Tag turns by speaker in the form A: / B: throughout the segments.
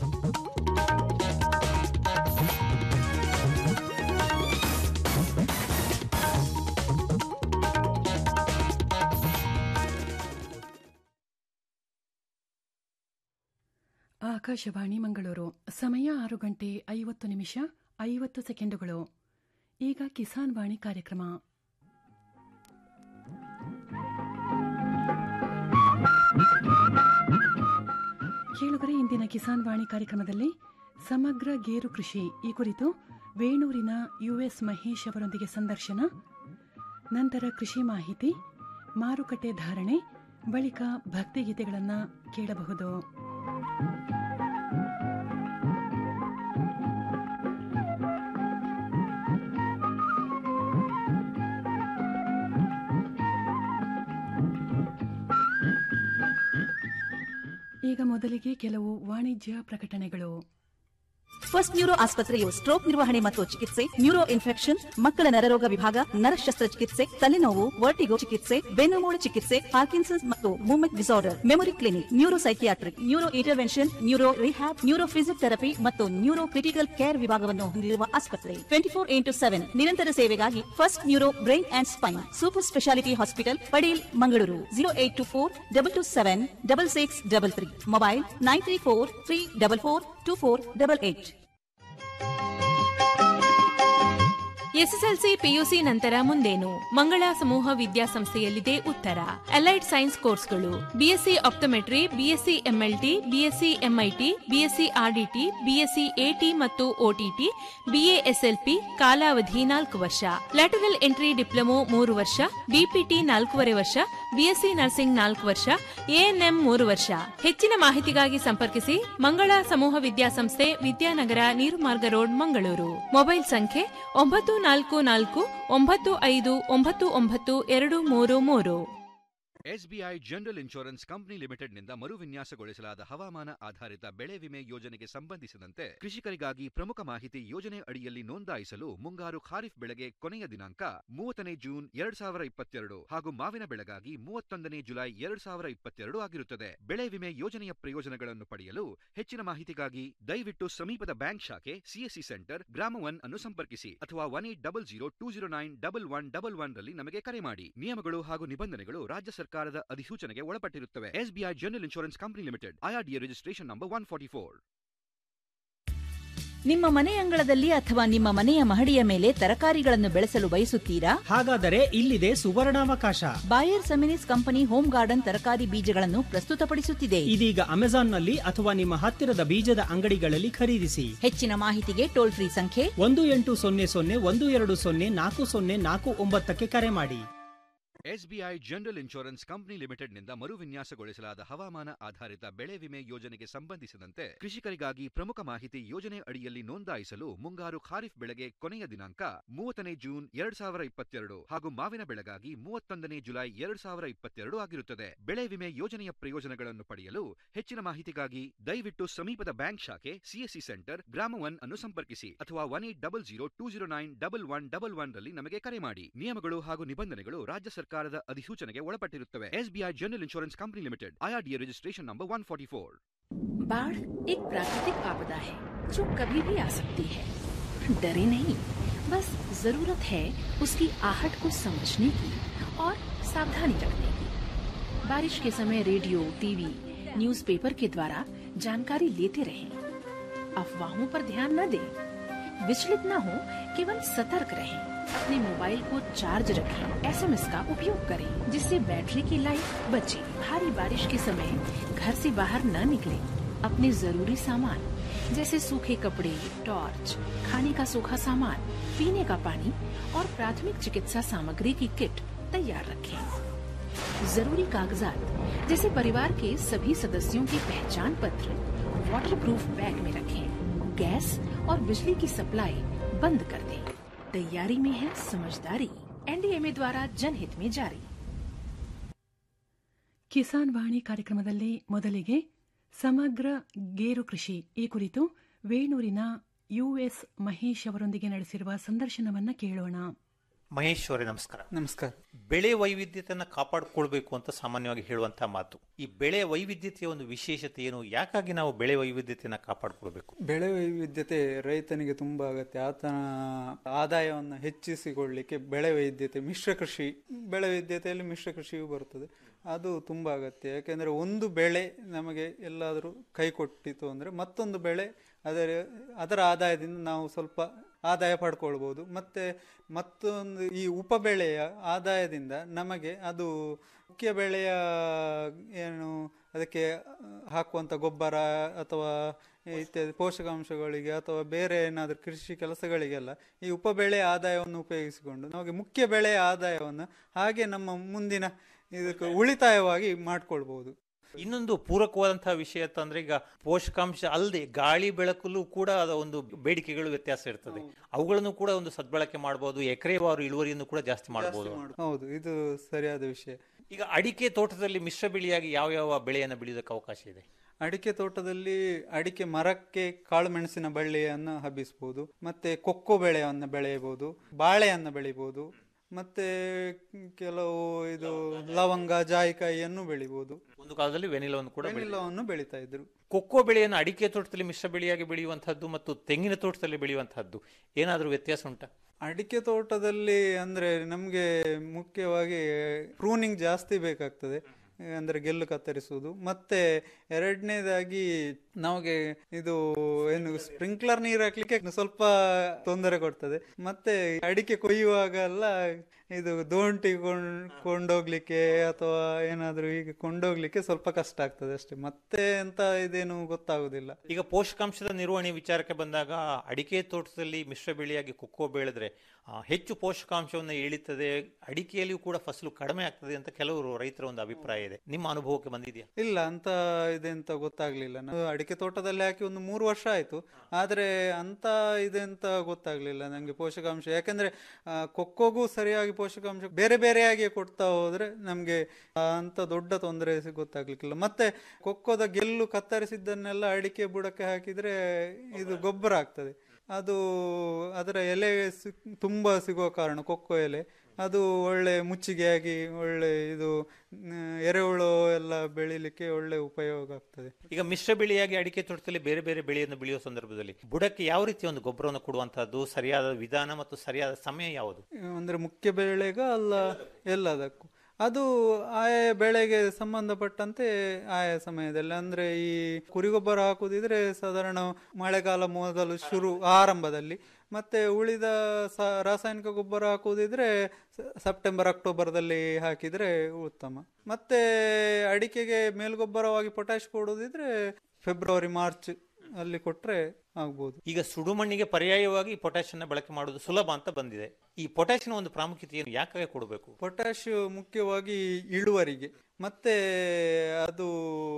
A: ಆಕಾಶವಾಣಿ ಮಂಗಳೂರು ಸಮಯ ಆರು ಗಂಟೆ ಐವತ್ತು ನಿಮಿಷ ಐವತ್ತು ಸೆಕೆಂಡುಗಳು ಈಗ ಕಿಸಾನ್ ವಾಣಿ ಕಾರ್ಯಕ್ರಮ ಕೇಳುಗರೆ ಇಂದಿನ ಕಿಸಾನ್ ವಾಣಿ ಕಾರ್ಯಕ್ರಮದಲ್ಲಿ ಸಮಗ್ರ ಗೇರು ಕೃಷಿ ಈ ಕುರಿತು ವೇಣೂರಿನ ಯುಎಸ್ ಮಹೇಶ್ ಅವರೊಂದಿಗೆ ಸಂದರ್ಶನ ನಂತರ ಕೃಷಿ ಮಾಹಿತಿ ಮಾರುಕಟ್ಟೆ ಧಾರಣೆ ಬಳಿಕ ಭಕ್ತಿಗೀತೆಗಳನ್ನು ಕೇಳಬಹುದು ಈಗ ಮೊದಲಿಗೆ ಕೆಲವು ವಾಣಿಜ್ಯ ಪ್ರಕಟಣೆಗಳು
B: ಫಸ್ಟ್ ನ್ಯೂರೋ ಆಸ್ಪತ್ರೆಯು ಸ್ಟ್ರೋಕ್ ನಿರ್ವಹಣೆ ಮತ್ತು ಚಿಕಿತ್ಸೆ ನ್ಯೂರೋ ಇನ್ಫೆಕ್ಷನ್ ಮಕ್ಕಳ ನರರೋಗ ವಿಭಾಗ ನರ ಶಸ್ತ್ರಚಿಕಿತ್ಸೆ ತಲೆನೋವು ವರ್ಟಿಗೋ ಚಿಕಿತ್ಸೆ ಬೆನ್ನುಮೂಳೆ ಚಿಕಿತ್ಸೆ ಪಾರ್ಕಿನ್ಸನ್ಸ್ ಮತ್ತು movement disorder memory clinic neuro psychiatric neuro intervention neuro rehab neuro physiotherapy ಮತ್ತು ನ್ಯೂರೋ ಕ್ರಿಟಿಕಲ್ ಕೇರ್ ವಿಭಾಗವನ್ನು ಹೊಂದಿರುವ ಆಸ್ಪತ್ರೆ ಟ್ವೆಂಟಿ ಫೋರ್ ಇಂಟು ಸೆವೆನ್ ನಿರಂತರ ಸೇವೆಗಾಗಿ first neuro brain and spine super speciality hospital Padil Mangaluru zero eight two four double two seven double six double three mobile nine three four three double four two four double eight
C: SSLC PUC ನಂತರ ಮುಂದೇನು ಮಂಗಳ ಸಮೂಹ ವಿದ್ಯಾಸಂಸ್ಥೆಯಲ್ಲಿದೆ ಉತ್ತರ allied science ಕೋರ್ಸ್ಗಳು BSc optometry BSc MLT BSc MIT BSc RDT BSc AT ಮತ್ತು OTT BASLP ಕಾಲಾವಧಿ ನಾಲ್ಕು ವರ್ಷ ಲ್ಯಾಟರಲ್ ಎಂಟ್ರಿ ಡಿಪ್ಲೊಮೊ ಮೂರು ವರ್ಷ ಬಿಪಿಟಿ ನಾಲ್ಕೂವರೆ ವರ್ಷ ಬಿಎಸ್ಸಿ ನರ್ಸಿಂಗ್ ನಾಲ್ಕು ವರ್ಷ ಎಎನ್ಎಂ ಮೂರು ವರ್ಷ ಹೆಚ್ಚಿನ ಮಾಹಿತಿಗಾಗಿ ಸಂಪರ್ಕಿಸಿ ಮಂಗಳ ಸಮೂಹ ವಿದ್ಯಾಸಂಸ್ಥೆ ವಿದ್ಯಾನಗರ ನೀರುಮಾರ್ಗ ರೋಡ್ ಮಂಗಳೂರು ಮೊಬೈಲ್ ಸಂಖ್ಯೆ ಒಂಬತ್ತು ನಾಲ್ಕು ನಾಲ್ಕು ಒಂಬತ್ತು ಐದು ಒಂಬತ್ತು ಒಂಬತ್ತು ಎರಡು ಮೂರು ಮೂರು
D: ಎಸ್ಬಿಐ ಜನರಲ್ ಇನ್ಶೂರೆನ್ಸ್ ಕಂಪನಿ ಲಿಮಿಟೆಡ್ನಿಂದ ಮರುವಿನ್ಯಾಸಗೊಳಿಸಲಾದ ಹವಾಮಾನ ಆಧಾರಿತ ಬೆಳೆ ವಿಮೆ ಯೋಜನೆಗೆ ಸಂಬಂಧಿಸಿದಂತೆ ಕೃಷಿಕರಿಗಾಗಿ ಪ್ರಮುಖ ಮಾಹಿತಿ ಯೋಜನೆ ಅಡಿಯಲ್ಲಿ ನೋಂದಾಯಿಸಲು ಮುಂಗಾರು ಖಾರಿಫ್ ಬೆಳೆಗೆ ಕೊನೆಯ ದಿನಾಂಕ ಮೂವತ್ತನೇ ಜೂನ್ ಎರಡ್ ಸಾವಿರ ಇಪ್ಪತ್ತೆರಡು ಹಾಗೂ ಮಾವಿನ ಬೆಳೆಗಾಗಿ ಮೂವತ್ತೊಂದನೇ ಜುಲೈ ಎರಡ್ ಸಾವಿರ ಇಪ್ಪತ್ತೆರಡು ಆಗಿರುತ್ತದೆ ಬೆಳೆ ವಿಮೆ ಯೋಜನೆಯ ಪ್ರಯೋಜನಗಳನ್ನು ಪಡೆಯಲು ಹೆಚ್ಚಿನ ಮಾಹಿತಿಗಾಗಿ ದಯವಿಟ್ಟು ಸಮೀಪದ ಬ್ಯಾಂಕ್ ಶಾಖೆ ಸಿಎಸ್ಸಿ ಸೆಂಟರ್ ಗ್ರಾಮ ಒನ್ ಅನ್ನು ಸಂಪರ್ಕಿಸಿ ಅಥವಾ one eight double zero two zero nine double one double one ರಲ್ಲಿ ನಮಗೆ ಕರೆ ಮಾಡಿ ನಿಯಮಗಳು ಹಾಗೂ ನಿಬಂಧನೆಗಳು ರಾಜ್ಯ ಸರ್ಕಾರದ ಅಧಿಸೂಚನೆಗೆ ಒಳಪಟ್ಟಿರುತ್ತವೆ SBI general insurance company limited IRDA registration number one forty four
B: ನಿಮ್ಮ ಮನೆ ಅಂಗಳದಲ್ಲಿ ಅಥವಾ ನಿಮ್ಮ ಮನೆಯ ಮಹಡಿಯ ಮೇಲೆ ತರಕಾರಿಗಳನ್ನು ಬೆಳೆಸಲು ಬಯಸುತ್ತೀರಾ
E: ಹಾಗಾದರೆ ಇಲ್ಲಿದೆ ಸುವರ್ಣಾವಕಾಶ
B: Bayer Seminis company home garden ತರಕಾರಿ ಬೀಜಗಳನ್ನು ಪ್ರಸ್ತುತಪಡಿಸುತ್ತಿದೆ
E: ಇದೀಗ ಅಮೆಜಾನ್ನಲ್ಲಿ ಅಥವಾ ನಿಮ್ಮ ಹತ್ತಿರದ ಬೀಜದ ಅಂಗಡಿಗಳಲ್ಲಿ ಖರೀದಿಸಿ
B: ಹೆಚ್ಚಿನ ಮಾಹಿತಿಗೆ ಟೋಲ್ ಫ್ರೀ ಸಂಖ್ಯೆ
E: ಒಂದು ಎಂಟು ಸೊನ್ನೆ ಸೊನ್ನೆ ಒಂದು ಎರಡು ಸೊನ್ನೆ ನಾಲ್ಕು ಸೊನ್ನೆ ನಾಲ್ಕು ಒಂಬತ್ತಕ್ಕೆ ಕರೆ ಮಾಡಿ
D: ಎಸ್ಬಿಐ ಜನರಲ್ ಇನ್ಶೂರೆನ್ಸ್ ಕಂಪನಿ ಲಿಮಿಟೆಡ್ನಿಂದ ಮರುವಿನ್ಯಾಸಗೊಳಿಸಲಾದ ಹವಾಮಾನ ಆಧಾರಿತ ಬೆಳೆ ವಿಮೆ ಯೋಜನೆಗೆ ಸಂಬಂಧಿಸಿದಂತೆ ಕೃಷಿಕರಿಗಾಗಿ ಪ್ರಮುಖ ಮಾಹಿತಿ ಯೋಜನೆ ಅಡಿಯಲ್ಲಿ ನೋಂದಾಯಿಸಲು ಮುಂಗಾರು ಖಾರಿಫ್ ಬೆಳೆಗೆ ಕೊನೆಯ ದಿನಾಂಕ ಮೂವತ್ತನೇ ಜೂನ್ ಎರಡ್ ಸಾವಿರ ಇಪ್ಪತ್ತೆರಡು ಹಾಗೂ ಮಾವಿನ ಬೆಳೆಗಾಗಿ ಮೂವತ್ತೊಂದನೇ ಜುಲೈ ಎರಡ್ ಸಾವಿರ ಇಪ್ಪತ್ತೆರಡು ಆಗಿರುತ್ತದೆ ಬೆಳೆ ವಿಮೆ ಯೋಜನೆಯ ಪ್ರಯೋಜನಗಳನ್ನು ಪಡೆಯಲು ಹೆಚ್ಚಿನ ಮಾಹಿತಿಗಾಗಿ ದಯವಿಟ್ಟು ಸಮೀಪದ ಬ್ಯಾಂಕ್ ಶಾಖೆ ಸಿಎಸ್ಸಿ ಸೆಂಟರ್ ಗ್ರಾಮ ಒನ್ ಅನ್ನು ಸಂಪರ್ಕಿಸಿ ಅಥವಾ one eight double zero two zero nine double one double one ರಲ್ಲಿ ನಮಗೆ ಕರೆ ಮಾಡಿ ನಿಯಮಗಳು ಹಾಗೂ ನಿಬಂಧನೆಗಳು ರಾಜ್ಯ ಸರ್ಕಾರದ ಅಧಿಸೂಚನೆಗೆ ಒಳಪಟ್ಟಿರುತ್ತವೆ SBI general insurance company limited IRDA registration number one forty four
F: बाढ़ एक प्राकृतिक आपदा है जो कभी भी आ सकती है डरे नहीं बस जरूरत है उसकी आहट को समझने की और सावधानी रखने की बारिश के समय रेडियो टीवी न्यूज़पेपर के द्वारा जानकारी लेते रहें अफवाहों पर ध्यान न दें विचलित न हो केवल सतर्क रहें अपने मोबाइल को चार्ज रखें एसएमएस का उपयोग करें जिससे बैटरी की लाइफ बचे भारी बारिश के समय घर से बाहर न निकलें अपने जरूरी सामान जैसे सूखे कपड़े टॉर्च खाने का सूखा सामान पीने का पानी और प्राथमिक चिकित्सा सामग्री की किट तैयार रखें जरूरी कागजात जैसे परिवार के सभी सदस्यों के पहचान पत्र वाटरप्रूफ बैग में रखें गैस और बिजली की सप्लाई बंद कर दें तैयारी में है समझदारी एनडीएमए द्वारा जनहित में जारी
A: ಕಿಸಾನ್ ವಾಣಿ ಕಾರ್ಯಕ್ರಮದಲ್ಲಿ ಮೊದಲಿಗೆ ಸಮಗ್ರ ಗೇರು ಕೃಷಿ ಈ ಕುರಿತು ವೇಣೂರಿನ ಯುಎಸ್ ಮಹೇಶ್ ಅವರೊಂದಿಗೆ ನಡೆಸಿರುವ ಸಂದರ್ಶನವನ್ನ ಕೇಳೋಣ
G: ಮಹೇಶ್ ಅವರೇ ನಮಸ್ಕಾರ
H: ನಮಸ್ಕಾರ
G: ಬೆಳೆ ವೈವಿಧ್ಯತೆಯನ್ನು ಕಾಪಾಡಿಕೊಳ್ಬೇಕು ಅಂತ ಸಾಮಾನ್ಯವಾಗಿ ಹೇಳುವಂತಹ ಮಾತು ಈ ಬೆಳೆ ವೈವಿಧ್ಯತೆಯ ಒಂದು ವಿಶೇಷತೆ ಏನು ಯಾಕಾಗಿ ನಾವು ಬೆಳೆ ವೈವಿಧ್ಯತೆಯನ್ನು ಕಾಪಾಡಿಕೊಳ್ಬೇಕು
H: ಬೆಳೆ ವೈವಿಧ್ಯತೆ ರೈತನಿಗೆ ತುಂಬಾ ಅಗತ್ಯ ಆತನ ಆದಾಯವನ್ನು ಹೆಚ್ಚಿಸಿಕೊಳ್ಳಿಕ್ಕೆ ಬೆಳೆ ವೈವಿಧ್ಯತೆ ಮಿಶ್ರ ಕೃಷಿ ಬೆಳೆ ವೈವಿಧ್ಯತೆಯಲ್ಲಿ ಮಿಶ್ರ ಕೃಷಿಯೂ ಬರುತ್ತದೆ ಅದು ತುಂಬಾ ಅಗತ್ಯ ಯಾಕೆಂದ್ರೆ ಒಂದು ಬೆಳೆ ನಮಗೆ ಎಲ್ಲಾದರೂ ಕೈ ಕೊಟ್ಟಿತು ಅಂದ್ರೆ ಮತ್ತೊಂದು ಬೆಳೆ ಅದರ ಅದರ ಆದಾಯದಿಂದ ನಾವು ಸ್ವಲ್ಪ ಆದಾಯ ಪಡ್ಕೊಳ್ಬೋದು ಮತ್ತೆ ಮತ್ತೊಂದು ಈ ಉಪಬೆಳೆಯ ಆದಾಯದಿಂದ ನಮಗೆ ಅದು ಮುಖ್ಯ ಬೆಳೆಯ ಏನು ಅದಕ್ಕೆ ಹಾಕುವಂತ ಗೊಬ್ಬರ ಅಥವಾ ಇತ್ಯಾದಿ ಪೋಷಕಾಂಶಗಳಿಗೆ ಅಥವಾ ಬೇರೆ ಏನಾದರೂ ಕೃಷಿ ಕೆಲಸಗಳಿಗೆಲ್ಲ ಈ ಉಪಬೆಳೆ ಆದಾಯವನ್ನು ಉಪಯೋಗಿಸಿಕೊಂಡು ನಮಗೆ ಮುಖ್ಯ ಬೆಳೆಯ ಆದಾಯವನ್ನು ಹಾಗೆ ನಮ್ಮ ಮುಂದಿನ ಇದಕ್ಕೆ ಉಳಿತಾಯವಾಗಿ ಮಾಡ್ಕೊಳ್ಬಹುದು
G: ಇನ್ನೊಂದು ಪೂರಕವಾದಂತಹ ವಿಷಯ ಅಂತಂದ್ರೆ ಈಗ ಪೋಷಕಾಂಶ ಅಲ್ಲದೆ ಗಾಳಿ ಬೆಳಕಲ್ಲೂ ಕೂಡ ಅದ ಒಂದು ಬೇಡಿಕೆಗಳು ವ್ಯತ್ಯಾಸ ಇರ್ತದೆ ಅವುಗಳನ್ನು ಕೂಡ ಒಂದು ಸದ್ಬಳಕೆ ಮಾಡಬಹುದು ಎಕರೆವಾರು ಇಳುವರಿಯನ್ನು ಕೂಡ ಜಾಸ್ತಿ ಮಾಡಬಹುದು
H: ಹೌದು ಇದು ಸರಿಯಾದ ವಿಷಯ
G: ಈಗ ಅಡಿಕೆ ತೋಟದಲ್ಲಿ ಮಿಶ್ರ ಬೆಳೆಯಾಗಿ ಯಾವ ಯಾವ ಬೆಳೆಯನ್ನು ಬೆಳೆಯೋದಕ್ಕೆ ಅವಕಾಶ ಇದೆ
H: ಅಡಿಕೆ ತೋಟದಲ್ಲಿ ಅಡಿಕೆ ಮರಕ್ಕೆ ಕಾಳು ಮೆಣಸಿನ ಬಳ್ಳಿಯನ್ನು ಹಬ್ಬಿಸಬಹುದು ಮತ್ತೆ ಕೊಕ್ಕೋ ಬೆಳೆಯನ್ನು ಬೆಳೆಯಬಹುದು ಬಾಳೆಯನ್ನು ಬೆಳಿಬಹುದು ಮತ್ತೆ ಕೆಲವು ಇದು ಲವಂಗ ಜಾಯಿಕಾಯಿಯನ್ನು ಬೆಳಿಬಹುದು
G: ಒಂದು ಕಾಲದಲ್ಲಿ ವೆನಿಲವನ್ನು ಕೂಡ ಬೆಳೆ-
H: ವೆನಿಲವನ್ನು ಬೆಳಿತಾ ಇದ್ರು
G: ಕೊಕ್ಕೋ ಬೆಳೆಯನ್ನು ಅಡಿಕೆ ತೋಟದಲ್ಲಿ ಮಿಶ್ರ ಬೆಳೆಯಾಗಿ ಬೆಳೆಯುವಂತಹದ್ದು ಮತ್ತು ತೆಂಗಿನ ತೋಟದಲ್ಲಿ ಬೆಳೆಯುವಂತಹದ್ದು ಏನಾದರೂ ವ್ಯತ್ಯಾಸ ಉಂಟಾ
H: ಅಡಿಕೆ ತೋಟದಲ್ಲಿ ಅಂದ್ರೆ ನಮ್ಗೆ ಮುಖ್ಯವಾಗಿ ಪ್ರೂನಿಂಗ್ ಜಾಸ್ತಿ ಬೇಕಾಗ್ತದೆ ಅಂದ್ರೆ ಗೆಲ್ಲು ಕತ್ತರಿಸುವುದು ಮತ್ತೆ ಎರಡನೇದಾಗಿ ನಮಗೆ ಇದು ಏನು ಸ್ಪ್ರಿಂಕ್ಲರ್ ನೀರು ಹಾಕ್ಲಿಕ್ಕೆ ಸ್ವಲ್ಪ ತೊಂದರೆ ಕೊಡ್ತದೆ ಮತ್ತೆ ಅಡಿಕೆ ಕೊಯ್ಯುವಾಗೆಲ್ಲ ಇದು ದೋಂಟಿ ಕೊಂಡ್- ಕೊಂಡೋಗ್ಲಿಕ್ಕೆ ಅಥವಾ ಏನಾದ್ರೂ ಹೀಗೆ ಕೊಂಡೋಗ್ಲಿಕ್ಕೆ ಸ್ವಲ್ಪ ಕಷ್ಟ ಆಗ್ತದೆ ಅಷ್ಟೇ ಮತ್ತೆ ಎಂತ ಇದೇನು ಗೊತ್ತಾಗುದಿಲ್ಲ
G: ಈಗ ಪೋಷಕಾಂಶದ ನಿರ್ವಹಣೆ ವಿಚಾರಕ್ಕೆ ಬಂದಾಗ ಅಡಿಕೆ ತೋಟದಲ್ಲಿ ಮಿಶ್ರ ಬೆಳೆಯಾಗಿ ಕೊಕ್ಕೋ ಬೆಳೆದ್ರೆ ಆ, ಹೆಚ್ಚು ಪೋಷಕಾಂಶವನ್ನು ಇಳಿತದೆ ಅಡಿಕೆಯಲ್ಲಿಯೂ ಕೂಡ ಫಸಲು ಕಡಿಮೆ ಆಗ್ತದೆ ಅಂತ ಕೆಲವರು ರೈತರ ಒಂದು ಅಭಿಪ್ರಾಯ ಇದೆ ನಿಮ್ಮ ಅನುಭವಕ್ಕೆ ಬಂದಿದೆಯಾ
H: ಇಲ್ಲ ಅಂತ ಇದೆ ಅಂತ ಗೊತ್ತಾಗ್ಲಿಲ್ಲ ನಾವು ಅಡಿಕೆ ತೋಟದಲ್ಲಿ ಹಾಕಿ ಒಂದು ಮೂರು ವರ್ಷ ಆಯ್ತು ಆದ್ರೆ ಅಂತ ಇದೆ ಅಂತ ಗೊತ್ತಾಗ್ಲಿಲ್ಲ ನಂಗೆ ಪೋಷಕಾಂಶ ಯಾಕಂದ್ರೆ ಆ, ಕೊಕ್ಕೋಗೂ ಸರಿಯಾಗಿ ಪೋಷಕಾಂಶ ಬೇರೆ ಬೇರೆಯಾಗಿ ಕೊಡ್ತಾ ಹೋದ್ರೆ ನಮ್ಗೆ ಆ, ಅಂತ ದೊಡ್ಡ ತೊಂದರೆ ಗೊತ್ತಾಗ್ಲಿಕ್ಕಿಲ್ಲ ಮತ್ತೆ ಕೊಕ್ಕೋದ ಗೆಲ್ಲು ಕತ್ತರಿಸಿದ್ದನ್ನೆಲ್ಲ ಅಡಿಕೆ ಬುಡಕ್ಕೆ ಹಾಕಿದ್ರೆ ಇದು ಗೊಬ್ಬರ ಆಗ್ತದೆ ಅದು ಅದರ ಎಲೆ ಸಿ- ತುಂಬಾ ಸಿಗುವ ಕಾರಣ ಕೊಕ್ಕೋ ಎಲೆ ಅದು ಒಳ್ಳೆ ಮುಚ್ಚಿಗೆಯಾಗಿ ಒಳ್ಳೆ ಇದು ಮ್, ಎರೆಹುಳು ಎಲ್ಲ ಬೆಳಿಲಿಕ್ಕೆ ಒಳ್ಳೆ ಉಪಯೋಗ ಆಗ್ತದೆ
G: ಈಗ ಮಿಶ್ರ ಬೆಳೆಯಾಗಿ ಅಡಿಕೆ ತೋಟದಲ್ಲಿ ಬೇರೆ ಬೇರೆ ಬೆಳೆಯನ್ನು ಬೆಳೆಯುವ ಸಂದರ್ಭದಲ್ಲಿ ಬುಡಕ್ಕೆ ಯಾವ ರೀತಿಯ ಒಂದು ಗೊಬ್ಬರವನ್ನು ಕೊಡುವಂತಹದ್ದು ಸರಿಯಾದ ವಿಧಾನ ಮತ್ತು ಸರಿಯಾದ ಸಮಯ ಯಾವುದು
H: ಅಂದ್ರೆ ಮುಖ್ಯ ಬೆಳೆಗ ಅಲ್ಲ ಎಲ್ಲದಕ್ಕೂ ಅದು ಆಯಾ ಬೆಳೆಗೆ ಸಂಬಂಧಪಟ್ಟಂತೆ ಆಯಾ ಸಮಯದಲ್ಲಿ ಅಂದ್ರೆ ಈ ಕುರಿಗೊಬ್ಬರ ಹಾಕುದಿದ್ರೆ ಸಾಧಾರಣ ಮಳೆಗಾಲ ಮೊದಲು ಶುರು ಆರಂಭದಲ್ಲಿ ಮತ್ತೆ ಉಳಿದ ಸ ರಾಸಾಯನಿಕ ಗೊಬ್ಬರ ಹಾಕುವುದಿದ್ರೆ ಸ- ಸೆಪ್ಟೆಂಬರ್ ಅಕ್ಟೋಬರ್ದಲ್ಲಿ ಹಾಕಿದ್ರೆ ಉತ್ತಮ ಮತ್ತೆ ಅಡಿಕೆಗೆ ಮೇಲ್ಗೊಬ್ಬರವಾಗಿ ಪೊಟ್ಯಾಶ್ ಕೊಡುವುದಿದ್ರೆ ಫೆಬ್ರವರಿ ಮಾರ್ಚ್ ಅಲ್ಲಿ ಕೊಟ್ರೆ ಆಗ್ಬೋದು
G: ಈಗ ಸುಡುಮಣ್ಣಿಗೆ ಪರ್ಯಾಯವಾಗಿ ಪೊಟ್ಯಾಶ್ ಅನ್ನ ಬಳಕೆ ಮಾಡುವುದು ಸುಲಭ ಅಂತ ಬಂದಿದೆ ಈ ಪೊಟ್ಯಾಶಿನ ಒಂದು ಪ್ರಾಮುಖ್ಯತೆಯನ್ನು ಯಾಕಾಗಿ ಕೊಡಬೇಕು
H: ಪೊಟ್ಯಾಶ್ ಮುಖ್ಯವಾಗಿ ಇಳುವರಿಗೆ ಮತ್ತೆ ಅದು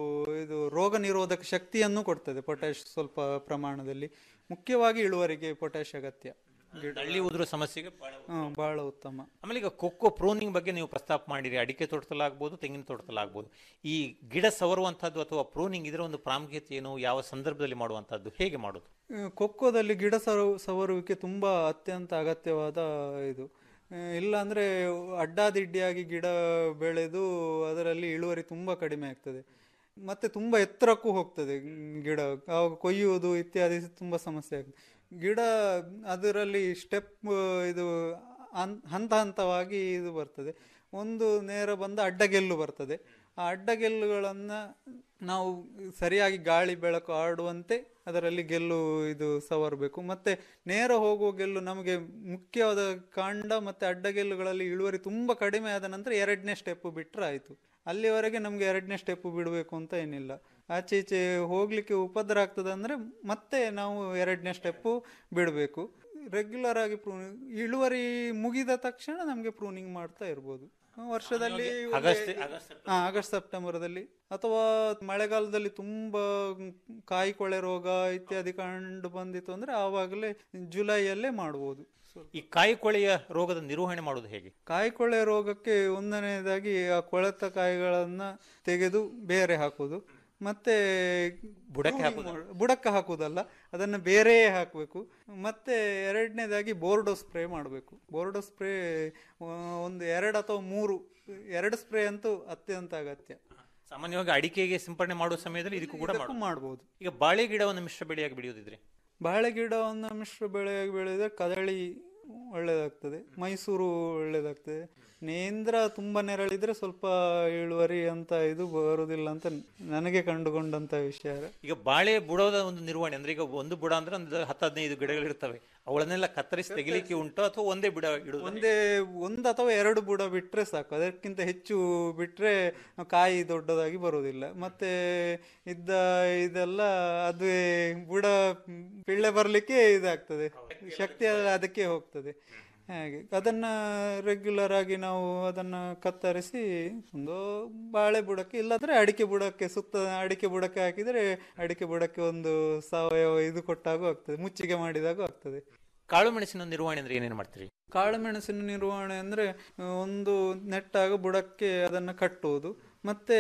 H: ಇದು ರೋಗ ನಿರೋಧಕ ಶಕ್ತಿಯನ್ನು ಕೊಡ್ತದೆ ಪೊಟ್ಯಾಶ್ ಸ್ವಲ್ಪ ಪ್ರಮಾಣದಲ್ಲಿ ಮುಖ್ಯವಾಗಿ ಇಳುವರಿಗೆ ಪೊಟ್ಯಾಶ್ ಅಗತ್ಯ
G: ಹಳ್ಳಿ ಉದುರುವ ಸಮಸ್ಯೆಗೆ ಬಹಳ
H: ಹ್ಮ್, ಬಹಳ ಉತ್ತಮ
G: ಆಮೇಲೆ ಈಗ ಕೊಕ್ಕೋ ಪ್ರೂನಿಂಗ್ ಬಗ್ಗೆ ನೀವು ಪ್ರಸ್ತಾಪ ಮಾಡಿರಿ ಅಡಿಕೆ ತೋಟದಲ್ಲಾಗ್ಬೋದು ತೆಂಗಿನ ತೋಟದಲ್ಲಾಗ್ಬೋದು ಈ ಗಿಡ ಸವರುವಂತಹದ್ದು ಅಥವಾ ಪ್ರೂನಿಂಗ್ ಇದರ ಒಂದು ಪ್ರಾಮುಖ್ಯತೆ ಏನು ಯಾವ ಸಂದರ್ಭದಲ್ಲಿ ಮಾಡುವಂತಹದ್ದು ಹೇಗೆ ಮಾಡೋದು
H: ಆ, ಕೊಕ್ಕೋದಲ್ಲಿ ಗಿಡ ಸರು ಸವರುವಿಕೆ ತುಂಬಾ ಅತ್ಯಂತ ಅಗತ್ಯವಾದ ಇದು ಆ, ಇಲ್ಲ ಅಂದ್ರೆ ಅಡ್ಡಾದಿಡ್ಡಿಯಾಗಿ ಗಿಡ ಬೆಳೆದು ಅದರಲ್ಲಿ ಇಳುವರಿ ತುಂಬಾ ಕಡಿಮೆ ಆಗ್ತದೆ ಮತ್ತೆ ತುಂಬಾ ಎತ್ತರಕ್ಕೂ ಹೋಗ್ತದೆ ಮ್, ಗಿಡ ಆವಾಗ ಕೊಯ್ಯುವುದು ಇತ್ಯಾದಿ ತುಂಬಾ ಸಮಸ್ಯೆ ಆಗ್ತದೆ ಗಿಡ ಅದರಲ್ಲಿ ಸ್ಟೆಪ್ ಇದು ಹನ್- ಹಂತ ಹಂತವಾಗಿ ಇದು ಬರ್ತದೆ ಒಂದು ನೇರ ಬಂದ ಅಡ್ಡಗೆಲ್ಲು ಬರ್ತದೆ ಆ ಅಡ್ಡಗೆಲ್ಲುಗಳನ್ನ ನಾವು ಸರಿಯಾಗಿ ಗಾಳಿ ಬೆಳಕು ಆಡುವಂತೆ ಅದರಲ್ಲಿ ಗೆಲ್ಲು ಇದು ಸವರಬೇಕು ಮತ್ತೆ ನೇರ ಹೋಗುವ ಗೆಲ್ಲು ನಮಗೆ ಮುಖ್ಯವಾದ ಕಾಂಡ ಮತ್ತೆ ಅಡ್ಡಗೆಲ್ಲುಗಳಲ್ಲಿ ಇಳುವರಿ ತುಂಬಾ ಕಡಿಮೆ ಆದ ನಂತರ ಎರಡನೇ ಸ್ಟೆಪ್ ಬಿಟ್ರೆ ಆಯ್ತು ಅಲ್ಲಿವರೆಗೆ ನಮ್ಗೆ ಎರಡನೇ ಸ್ಟೆಪ್ ಬಿಡಬೇಕು ಅಂತ ಏನಿಲ್ಲ ಆಚೆ ಈಚೆ ಹೋಗ್ಲಿಕ್ಕೆ ಉಪದ್ರ ಆಗ್ತದೆ ಅಂದ್ರೆ ಮತ್ತೆ ನಾವು ಎರಡನೇ ಸ್ಟೆಪ್ ಬಿಡಬೇಕು ರೆಗ್ಯುಲರ್ ಆಗಿ ಪ್ರೂನಿಂಗ್ ಇಳುವರಿ ಮುಗಿದ ತಕ್ಷಣ ನಮ್ಗೆ ಪ್ರೂನಿಂಗ್ ಮಾಡ್ತಾ ಇರ್ಬೋದು ವರ್ಷದಲ್ಲಿ
G: ಆಗಸ್ಟ್- ಆಗಸ್ಟ್,
H: ಹಾ ಆಗಸ್ಟ್ ಸೆಪ್ಟೆಂಬರ್ದಲ್ಲಿ ಅಥವಾ ಮಳೆಗಾಲದಲ್ಲಿ ತುಂಬಾ ಕಾಯಿ ಕೊಳೆ ರೋಗ ಇತ್ಯಾದಿ ಕಂಡು ಬಂದಿತ್ತು ಅಂದ್ರೆ ಆವಾಗಲೇ ಜುಲೈಯಲ್ಲೇ ಮಾಡ್ಬೋದು
G: ಈ ಕಾಯಿ ಕೊಳೆಯ ರೋಗದ ನಿರ್ವಹಣೆ ಮಾಡೋದು ಹೇಗೆ
H: ಕಾಯಿ ಕೊಳೆ ರೋಗಕ್ಕೆ ಒಂದನೇದಾಗಿ ಆ ಕೊಳೆತ ಕಾಯಿಗಳನ್ನ ತೆಗೆದು ಬೇರೆ ಹಾಕುದು ಮತ್ತೆ
G: ಬುಡಕ್ಕೆ
H: pruning
G: ಹಾಕುದಾ?
H: ಮಾಡು- ಬುಡಕ್ಕೆ ಹಾಕುದಲ್ಲ ಅದನ್ನು ಬೇರೆ ಹಾಕಬೇಕು ಮತ್ತೆ ಎರಡನೇದಾಗಿ ಬೋರ್ಡೋ ಸ್ಪ್ರೇ ಮಾಡಬೇಕು ಬೋರ್ಡೋ ಸ್ಪ್ರೇ ಒಂದು ಎರಡು ಅಥವಾ ಮೂರು ಎರಡು ಸ್ಪ್ರೇ ಅಂತೂ ಅತ್ಯಂತ ಅಗತ್ಯ
G: ಸಾಮಾನ್ಯವಾಗಿ ಅಡಿಕೆಗೆ ಸಿಂಪಡಣೆ ಮಾಡುವ ಸಮಯದಲ್ಲಿ ಇದಕ್ಕೂ ಕೂಡ
H: ಇದಕ್ಕೂ
G: ಮಾಡ್ಬೋದು.
H: ಮಾಡ್ಬೋದು
G: ಈಗ ಬಾಳೆ ಗಿಡವನ್ನು ಮಿಶ್ರ ಬೆಳೆಯಾಗಿ ಬೆಳೆಯೋದಿದ್ರೆ
H: ಬಾಳೆ ಗಿಡವನ್ನು ಮಿಶ್ರ ಬೆಳೆಯಾಗಿ ಬೆಳೆದರೆ ಕದಳಿ ಒಳ್ಳೆಯದಾಗ್ತದೆ ಮೈಸೂರು ಒಳ್ಳೆಯದಾಗ್ತದೆ ನೇಂದ್ರ ತುಂಬ ನೆರಳಿದ್ರೆ ಸ್ವಲ್ಪ ಇಳುವರಿ ಅಂತ ಇದು ಬರುವುದಿಲ್ಲ ಅಂತ ನನಗೆ ಕಂಡುಕೊಂಡಂತ ವಿಷಯ
G: ಈಗ ಬಾಳೆ ಬುಡದ ಒಂದು ನಿರ್ವಹಣೆ ಅಂದ್ರೆ ಈಗ ಒಂದು ಬುಡ ಅಂದ್ರೆ ಒಂದು ಹತ್ತು ಹದಿನೈದು ಗಿಡಗಳಿರ್ತವೆ ಅವುಗಳನ್ನೆಲ್ಲ ಕತ್ತರಿಸಿ ತೆಗಿಲಿಕ್ಕೆ ಉಂಟು ಅಥವಾ ಒಂದೇ ಬುಡ ಇಡುವುದು
H: ಒಂದೇ ಒಂದು ಅಥವಾ ಎರಡು ಬುಡ ಬಿಟ್ರೆ ಸಾಕು ಅದಕ್ಕಿಂತ ಹೆಚ್ಚು ಬಿಟ್ರೆ ಕಾಯಿ ದೊಡ್ಡದಾಗಿ ಬರುವುದಿಲ್ಲ ಮತ್ತೆ ಇದ್ದ ಇದೆಲ್ಲ ಅದುವೇ ಬುಡ ಪಿಳ್ಳೆ ಬರ್ಲಿಕ್ಕೆ ಇದಾಗ್ತದೆ ಶಕ್ತಿ ಅದಕ್ಕೆ ಹೋಗ್ತದೆ ಹಾಗೆ ಅದನ್ನ ರೆಗ್ಯುಲರ್ ಆಗಿ ನಾವು ಅದನ್ನ ಕತ್ತರಿಸಿ ಒಂದು ಬಾಳೆ ಬುಡಕ್ಕೆ ಇಲ್ಲಾಂದ್ರೆ ಅಡಿಕೆ ಬುಡಕ್ಕೆ ಸುತ್ತ ಅಡಿಕೆ ಬುಡಕ್ಕೆ ಹಾಕಿದ್ರೆ ಅಡಿಕೆ ಬುಡಕ್ಕೆ ಒಂದು ಸಾವಯವ ಇದು ಕೊಟ್ಟಾಗೂ ಆಗ್ತದೆ ಮುಚ್ಚಿಗೆ ಮಾಡಿದಾಗೂ ಆಗ್ತದೆ
G: ಕಾಳು ಮೆಣಸಿನ ನಿರ್ವಹಣೆ ಅಂದ್ರೆ ಏನೇನು ಮಾಡ್ತೀರಿ
H: ಕಾಳು ಮೆಣಸಿನ ನಿರ್ವಹಣೆ ಅಂದ್ರೆ ಒಂದು ನೆಟ್ಟಾಗ ಬುಡಕ್ಕೆ ಅದನ್ನು ಕಟ್ಟುವುದು ಮತ್ತೆ